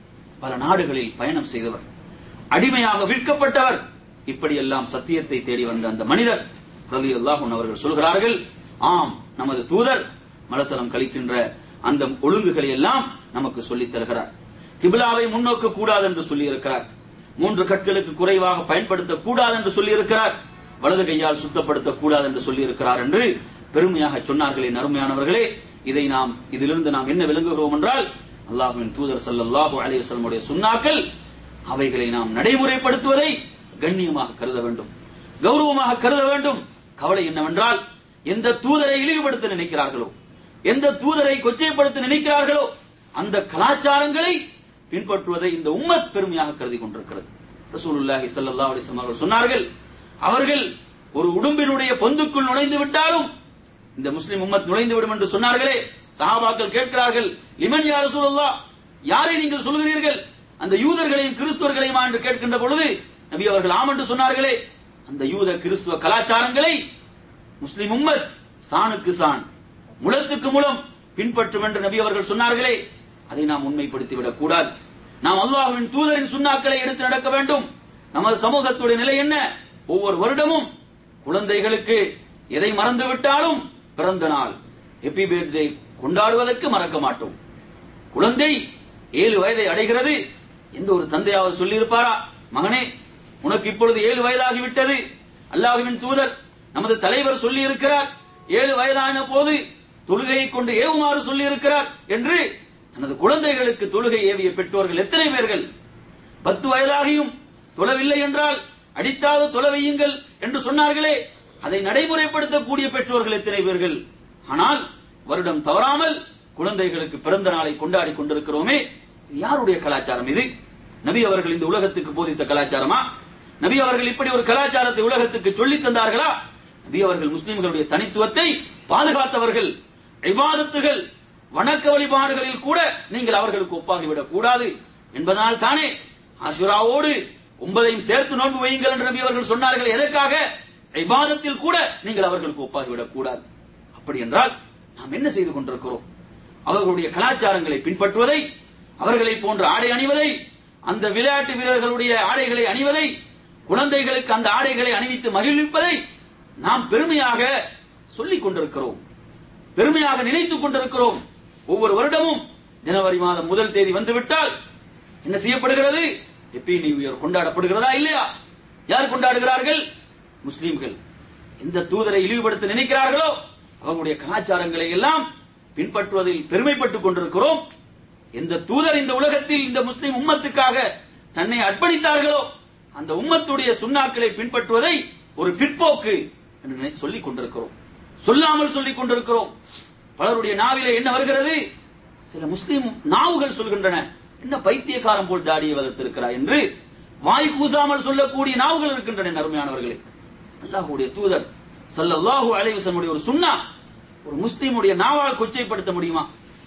பல நாடுகளில் பயணம் செய்தவர் அடிமையாக விற்கப்பட்டவர் இப்படியெல்லாம் சத்தியத்தை தேடி வந்த அந்த மனிதர் ரலி அல்லாஹூன் அவர்கள் சொல்கிறார்கள் ஆம் நமது தூதர் மலசலம் கழிக்கின்ற அந்த ஒழுங்குகளை எல்லாம் நமக்கு சொல்லித் தருகிறார் கிபிலாவை முன்னோக்க கூடாது என்று சொல்லி இருக்கிறார் மூன்று கற்களுக்கு குறைவாக பயன்படுத்தக் கூடாது என்று சொல்லி இருக்கிறார் வலது கையால் சுத்தப்படுத்தக் கூடாது என்று சொல்லி இருக்கிறார் என்று பெருமையாக சொன்னார்களே நறுமையானவர்களே இதை நாம் இதிலிருந்து நாம் என்ன விளங்குகிறோம் என்றால் அல்லாஹுவின் தூதர் ஸல்லல்லாஹு அலைஹி வஸல்லமுடைய சுன்னாக்கள் அவைகளை நாம் நடைமுறைப்படுத்துவதை கண்ணியமாக கருத வேண்டும் கௌரவமாக கருத வேண்டும் கவலை என்னவென்றால் எந்த தூதரை இழிவுபடுத்த நினைக்கிறார்களோ எந்த தூதரை கொச்சைப்படுத்த நினைக்கிறார்களோ அந்த கலாச்சாரங்களை பின்பற்றுவதை இந்த உம்மத் பெருமையாக கருதி கொண்டிருக்கிறது ரசூலுல்லாஹி ஸல்லல்லாஹு அலைஹி வஸல்லம் அவர்கள் சொன்னார்கள் அவர்கள் ஒரு உடும்பினுடைய பொந்துக்குள் நுழைந்து விட்டாலும் இந்த முஸ்லிம் உம்மத் நுழைந்து விடும் என்று சொன்னார்களே சஹாபாக்கள் கேட்கிறார்கள் லிமன் யா ரசூலுல்லாஹ் யாரை நீங்கள் சொல்கிறீர்கள் அந்த யூதர்களையும் கிறிஸ்துவர்களையுமா என்று கேட்கின்ற பொழுது நபி அவர்கள் ஆம் என்று சொன்னார்களே அந்த யூத கிறிஸ்துவ கலாச்சாரங்களை முஸ்லிம் உம்மத் சாணுக்கு சான் முளத்துக்கு முலம் பின்பற்றும் என்று நபி அவர்கள் சொன்னார்களே அதை நாம் உண்மைப்படுத்திவிடக் கூடாது நாம் அல்லாஹ்வின் தூதரின் சுண்ணாக்களை எடுத்து நடக்க வேண்டும் நமது சமூகத்துடைய நிலை என்ன ஒவ்வொரு வருடமும் குழந்தைகளுக்கு எதை மறந்து விட்டாலும் பிறந்த நாள் ஹெப்பி பர்த்டே கொண்டாடுவதற்கு மறக்க மாட்டோம் குழந்தை ஏழு வயதை அடைகிறது எந்த ஒரு தந்தையாவது சொல்லியிருப்பாரா மகனே உனக்கு இப்பொழுது ஏழு வயதாகிவிட்டது அல்லாஹுவின் தூதர் நமது தலைவர் சொல்லி இருக்கிறார் ஏழு வயதான போது தொழுகையை கொண்டு ஏவுமாறு சொல்லி இருக்கிறார் என்று தனது குழந்தைகளுக்கு தொழுகை ஏவிய பெற்றோர்கள் எத்தனை பேர்கள் பத்து வயதாகியும் தொழவில்லை என்றால் அடித்தாவது தொலை வையுங்கள் என்று சொன்னார்களே அதை நடைமுறைப்படுத்தக்கூடிய பெற்றோர்கள் எத்தனை பேர்கள் ஆனால் வருடம் தவறாமல் குழந்தைகளுக்கு பிறந்த நாளை கொண்டாடி கொண்டிருக்கிறோமே இது யாருடைய கலாச்சாரம் இது நபி அவர்கள் இந்த உலகத்துக்கு போதித்த கலாச்சாரமா நபி அவர்கள் இப்படி ஒரு கலாச்சாரத்தை உலகத்துக்கு சொல்லித் தந்தார்களா நபி அவர்கள் முஸ்லிம்களுடைய தனித்துவத்தை பாதுகாத்தவர்கள் இபாதத்துகள் வணக்க வழிபாடுகளில் கூட நீங்கள் அவர்களுக்கு ஒப்பாகிவிடக் கூடாது என்பதனால் தானே ஆசுராவோடு ஒன்பதையும் சேர்த்து நோன்பு வையுங்கள் என்று நபி அவர்கள் சொன்னார்கள் எதற்காக இபாதத்தில் கூட நீங்கள் அவர்களுக்கு ஒப்பாகிவிடக் கூடாது அப்படி என்றால் நாம் என்ன செய்து கொண்டிருக்கிறோம் அவர்களுடைய கலாச்சாரங்களை பின்பற்றுவதை அவர்களை போன்ற ஆடை அணிவதை அந்த விளையாட்டு வீரர்களுடைய ஆடைகளை அணிவதை குழந்தைகளுக்கு அந்த ஆடைகளை அணிவித்து மகிழ்விப்பதை நாம் பெருமையாக சொல்லிக் கொண்டிருக்கிறோம் பெருமையாக நினைத்துக் கொண்டிருக்கிறோம் ஒவ்வொரு வருடமும் ஜனவரி மாதம் முதல் தேதி வந்துவிட்டால் என்ன செய்யப்படுகிறது ஹெப்பி நியூ இயர் கொண்டாடப்படுகிறதா இல்லையா யார் கொண்டாடுகிறார்கள் முஸ்லிம்கள் எந்த தூதரை இழிவுபடுத்த நினைக்கிறார்களோ அவங்களுடைய கலாச்சாரங்களை எல்லாம் பின்பற்றுவதில் பெருமைப்பட்டுக் கொண்டிருக்கிறோம் எந்த தூதர் இந்த உலகத்தில் இந்த முஸ்லிம் உம்மத்துக்காக தன்னை அர்ப்பணித்தார்களோ அந்த உம்மத்துடைய சுண்ணாக்களை பின்பற்றுவதை ஒரு பிற்போக்கு என்று நினை- சொல்லிக் கொண்டிருக்கிறோம் சொல்லாமல் சொல்லிக் கொண்டிருக்கிறோம் பலருடைய நாவிலே என்ன வருகிறது சில முஸ்லிம் நாவுகள் சொல்கின்றன என்ன பைத்தியக்காரன் போல் தாடியை வளர்த்திருக்கிறார் என்று வாய் கூசாமல் சொல்லக்கூடிய நாவுகள் இருக்கின்றன அருமையானவர்களே அல்லாஹ்வுடைய தூதர் ஸல்லல்லாஹு அலைஹி வஸல்லம் ஒரு சுன்னா ஒரு முஸ்லிமுடைய நாவால் கொச்சைப்படுத்த முடியுமா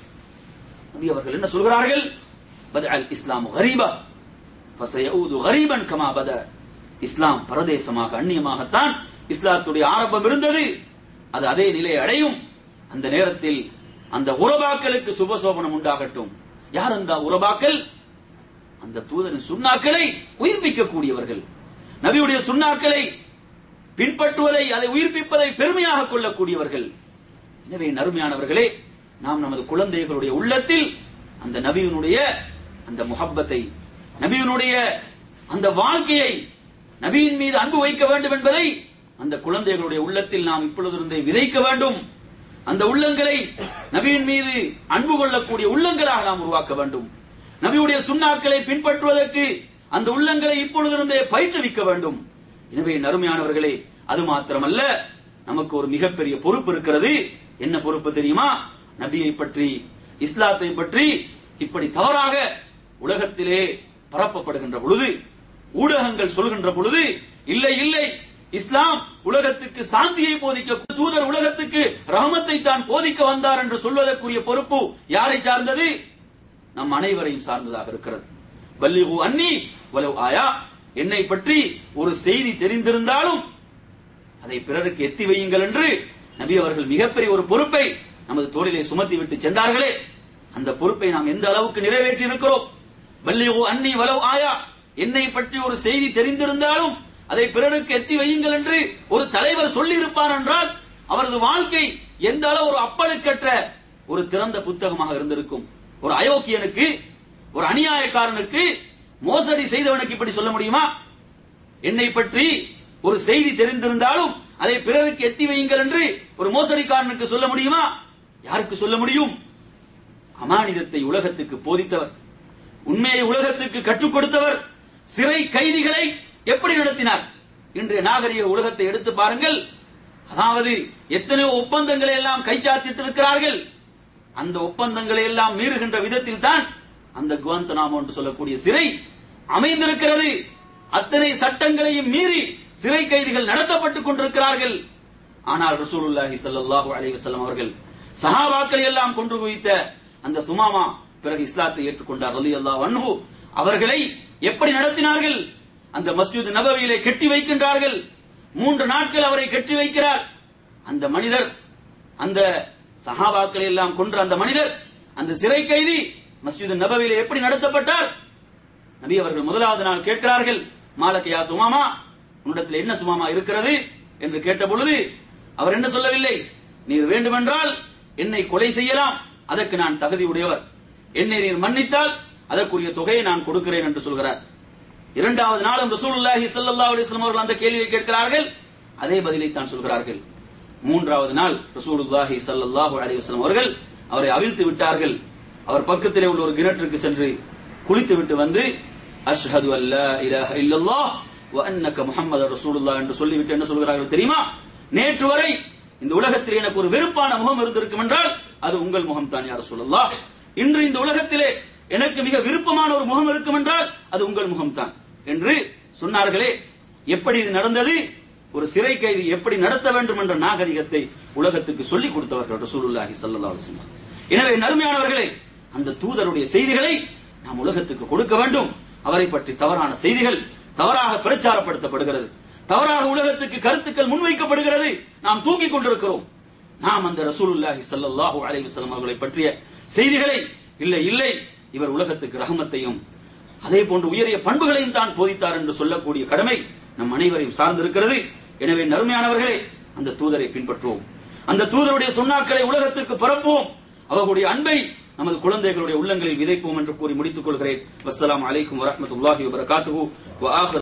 நபி அவர்கள் என்ன சொல்கிறார்கள் பத அல் இஸ்லாம் கரீபா ஃபசயஊது கரீபன் கமா பத இஸ்லாம் பரதேசமாக அந்நியமாகத்தான் இஸ்லாத்துடைய ஆரம்பம் இருந்தது அது அதே நிலையை அடையும் அந்த நேரத்தில் அந்த உறவாக்களுக்கு சுபசோபனம் உண்டாகட்டும் யார் அந்த உறவாக்கள் அந்த தூதரின் சுண்ணாக்களை உயிர்ப்பிக்கக்கூடியவர்கள் நபியுடைய சுண்ணாக்களை பின்பற்றுவதை அதை உயிர்ப்பிப்பதை பெருமையாக கொள்ளக்கூடியவர்கள் எனவே நறுமையானவர்களே நாம் நமது குழந்தைகளுடைய உள்ளத்தில் அந்த நபியினுடைய அந்த முஹப்பத்தை நபியினுடைய அந்த வாழ்க்கையை நபியின் மீது அன்பு வைக்க வேண்டும் என்பதை அந்த குழந்தைகளுடைய உள்ளத்தில் நாம் இப்பொழுதிருந்தே விதைக்க வேண்டும் அந்த உள்ளங்களை நபியின் மீது அன்பு கொள்ளக்கூடிய உள்ளங்களாக நாம் உருவாக்க வேண்டும் நபியுடைய சுண்ணாக்களை பின்பற்றுவதற்கு அந்த உள்ளங்களை இப்பொழுதிருந்தே பயிற்றுவிக்க வேண்டும் எனவே நறுமையானவர்களே அது மாத்திரமல்ல நமக்கு ஒரு மிகப்பெரிய பொறுப்பு இருக்கிறது என்ன பொறுப்பு தெரியுமா நபியை பற்றி இஸ்லாத்தை பற்றி இப்படி தவறாக உலகத்திலே பரப்பப்படுகின்ற பொழுது ஊடகங்கள் சொல்கின்ற பொழுது இல்லை இல்லை இஸ்லாம் உலகத்துக்கு சாந்தியை போதிக்க தூதர் உலகத்துக்கு ரஹமத்தை தான் போதிக்க வந்தார் என்று சொல்வதற்குரிய பொறுப்பு யாரை சார்ந்தது நம் அனைவரையும் சார்ந்ததாக இருக்கிறது பல்லிகு அன்னி வலவ் ஆயா என்னை பற்றி ஒரு செய்தி தெரிந்திருந்தாலும் அதை பிறருக்கு எத்தி வையுங்கள் என்று நபி அவர்கள் மிகப்பெரிய ஒரு பொறுப்பை நமது தோளிலே சுமத்தி விட்டு சென்றார்களே அந்த பொறுப்பை நாம் எந்த அளவுக்கு நிறைவேற்றி இருக்கிறோம் பல்லிகு அன்னி வலவ் ஆயா என்னை பற்றி ஒரு செய்தி தெரிந்திருந்தாலும் அதை பிறருக்கு எத்தி வையுங்கள் என்று ஒரு தலைவர் சொல்லி இருப்பார் என்றால் அவரது வாழ்க்கை எந்த அளவு ஒரு அப்பழுக்கற்ற ஒரு திறந்த புத்தகமாக இருந்திருக்கும் ஒரு அயோக்கியனுக்கு ஒரு அநியாயக்காரனுக்கு மோசடி செய்தவனுக்கு இப்படி சொல்ல முடியுமா என்னை பற்றி ஒரு செய்தி தெரிந்திருந்தாலும் அதை பிறருக்கு எத்தி வையுங்கள் என்று ஒரு மோசடிக்காரனுக்கு சொல்ல முடியுமா யாருக்கு சொல்ல முடியும் அமானிதத்தை உலகத்துக்கு போதித்தவர் உண்மையை உலகத்துக்கு கற்றுக் கொடுத்தவர் சிறை கைதிகளை எப்படி நடத்தினார் இன்றைய நாகரிக உலகத்தை எடுத்து பாருங்கள் அதாவது எத்தனையோ ஒப்பந்தங்களை எல்லாம் கைச்சாத்திட்டு இருக்கிறார்கள் அந்த ஒப்பந்தங்களை எல்லாம் மீறுகின்ற விதத்தில் தான் அந்த குவந்தனாமோ என்று சொல்லக்கூடிய சிறை அமைந்திருக்கிறது அத்தனை சட்டங்களையும் மீறி சிறை கைதிகள் நடத்தப்பட்டுக் கொண்டிருக்கிறார்கள் ஆனால் ரசூலுல்லாஹி ஸல்லல்லாஹு அலைஹி வஸல்லம் அவர்கள் சஹாபாக்களை எல்லாம் கொன்று குவித்த அந்த சுமாமா பிறகு இஸ்லாத்தை ஏற்றுக்கொண்டார் ரலியல்லாஹு அன்ஹு அவர்களை எப்படி நடத்தினார்கள் அந்த மஸ்ஜித் நபவியிலே கெட்டி வைக்கின்றார்கள் மூன்று நாட்கள் அவரை கெட்டி வைக்கிறார் அந்த மனிதர் அந்த சஹாபாக்களை எல்லாம் கொன்ற அந்த மனிதர் அந்த சிறை கைதி மஸ்ஜித் நபவியிலே எப்படி நடத்தப்பட்டார் நபி அவர்கள் முதலாவது நாள் கேட்கிறார்கள் மாலக்கையா சுமாமா உன்னிடத்தில் என்ன சுமாமா இருக்கிறது என்று கேட்ட பொழுது அவர் என்ன சொல்லவில்லை நீர் வேண்டுமென்றால் என்னை கொலை செய்யலாம் அதற்கு நான் தகுதி உடையவர் என்னை நீர் மன்னித்தால் அதற்குரிய தொகையை நான் கொடுக்கிறேன் என்று சொல்கிறார் இரண்டாவது நாளும் ரசூலுல்லாஹி ஸல்லல்லாஹு அலைஹி வஸல்லம் அவர்கள் அந்த கேள்வியை கேட்கிறார்கள் அதே பதிலை தான் சொல்கிறார்கள் மூன்றாவது நாள் ரசூலுல்லாஹி ஸல்லல்லாஹு அலைஹி வஸல்லம் அவர்கள் அவரை அவிழ்த்து விட்டார்கள் அவர் பக்கத்திலே உள்ள ஒரு கிணற்றுக்கு சென்று குளித்து விட்டு வந்து அஷ்ஹது அல்லா இலாஹ இல்லல்லாஹ் வ அன்னக முஹம்மது ரசூலுல்லாஹ் என்று சொல்லிவிட்டு என்ன சொல்கிறார்கள் தெரியுமா நேற்று வரை இந்த உலகத்தில் எனக்கு ஒரு வெறுப்பான முகம் இருந்திருக்கும் என்றால் அது உங்கள் முகம் தான் யார் சொல்லலாம் இன்று இந்த உலகத்திலே எனக்கு மிக விருப்பமான ஒரு முகம் இருக்கும் என்றால் அது உங்கள் முகம் தான் என்று சொன்னார்களே எப்படி இது நடந்தது ஒரு சிறை கைதி எப்படி நடத்த வேண்டும் என்ற நாகரிகத்தை உலகத்துக்கு சொல்லிக் கொடுத்தவர்கள் ரசூலுல்லாஹி ஸல்லல்லாஹு அலைஹி வஸல்லம் எனவே நறுமையானவர்களே அந்த தூதருடைய செய்திகளை நாம் உலகத்துக்கு கொடுக்க வேண்டும் அவரை பற்றி தவறான செய்திகள் தவறாக பிரச்சாரப்படுத்தப்படுகிறது தவறாக உலகத்துக்கு கருத்துக்கள் முன்வைக்கப்படுகிறது நாம் தூக்கிக் கொண்டிருக்கிறோம் நாம் அந்த ரசூலுல்லாஹி ஸல்லல்லாஹு அலைஹி வஸல்லம் அவர்களை பற்றிய செய்திகளை இல்லை இல்லை இவர் உலகத்துக்கு ரஹமத்தையும் அதே போன்று உயரிய பண்புகளையும் தான் போதித்தார் என்று சொல்லக்கூடிய கடமை நம் அனைவரையும் சார்ந்திருக்கிறது எனவே நறுமையானவர்களே அந்த தூதரை பின்பற்றுவோம் அந்த தூதருடைய சொன்னாக்களை உலகத்திற்கு பரப்புவோம் அவர்களுடைய அன்பை நமது குழந்தைகளுடைய உள்ளங்களில் விதைப்போம் என்று கூறி முடித்துக் கொள்கிறேன் வஸ்ஸலாமு அலைக்கும் வரஹ்மத்துல்லாஹி வபரகாத்துஹு வ ஆஹிர்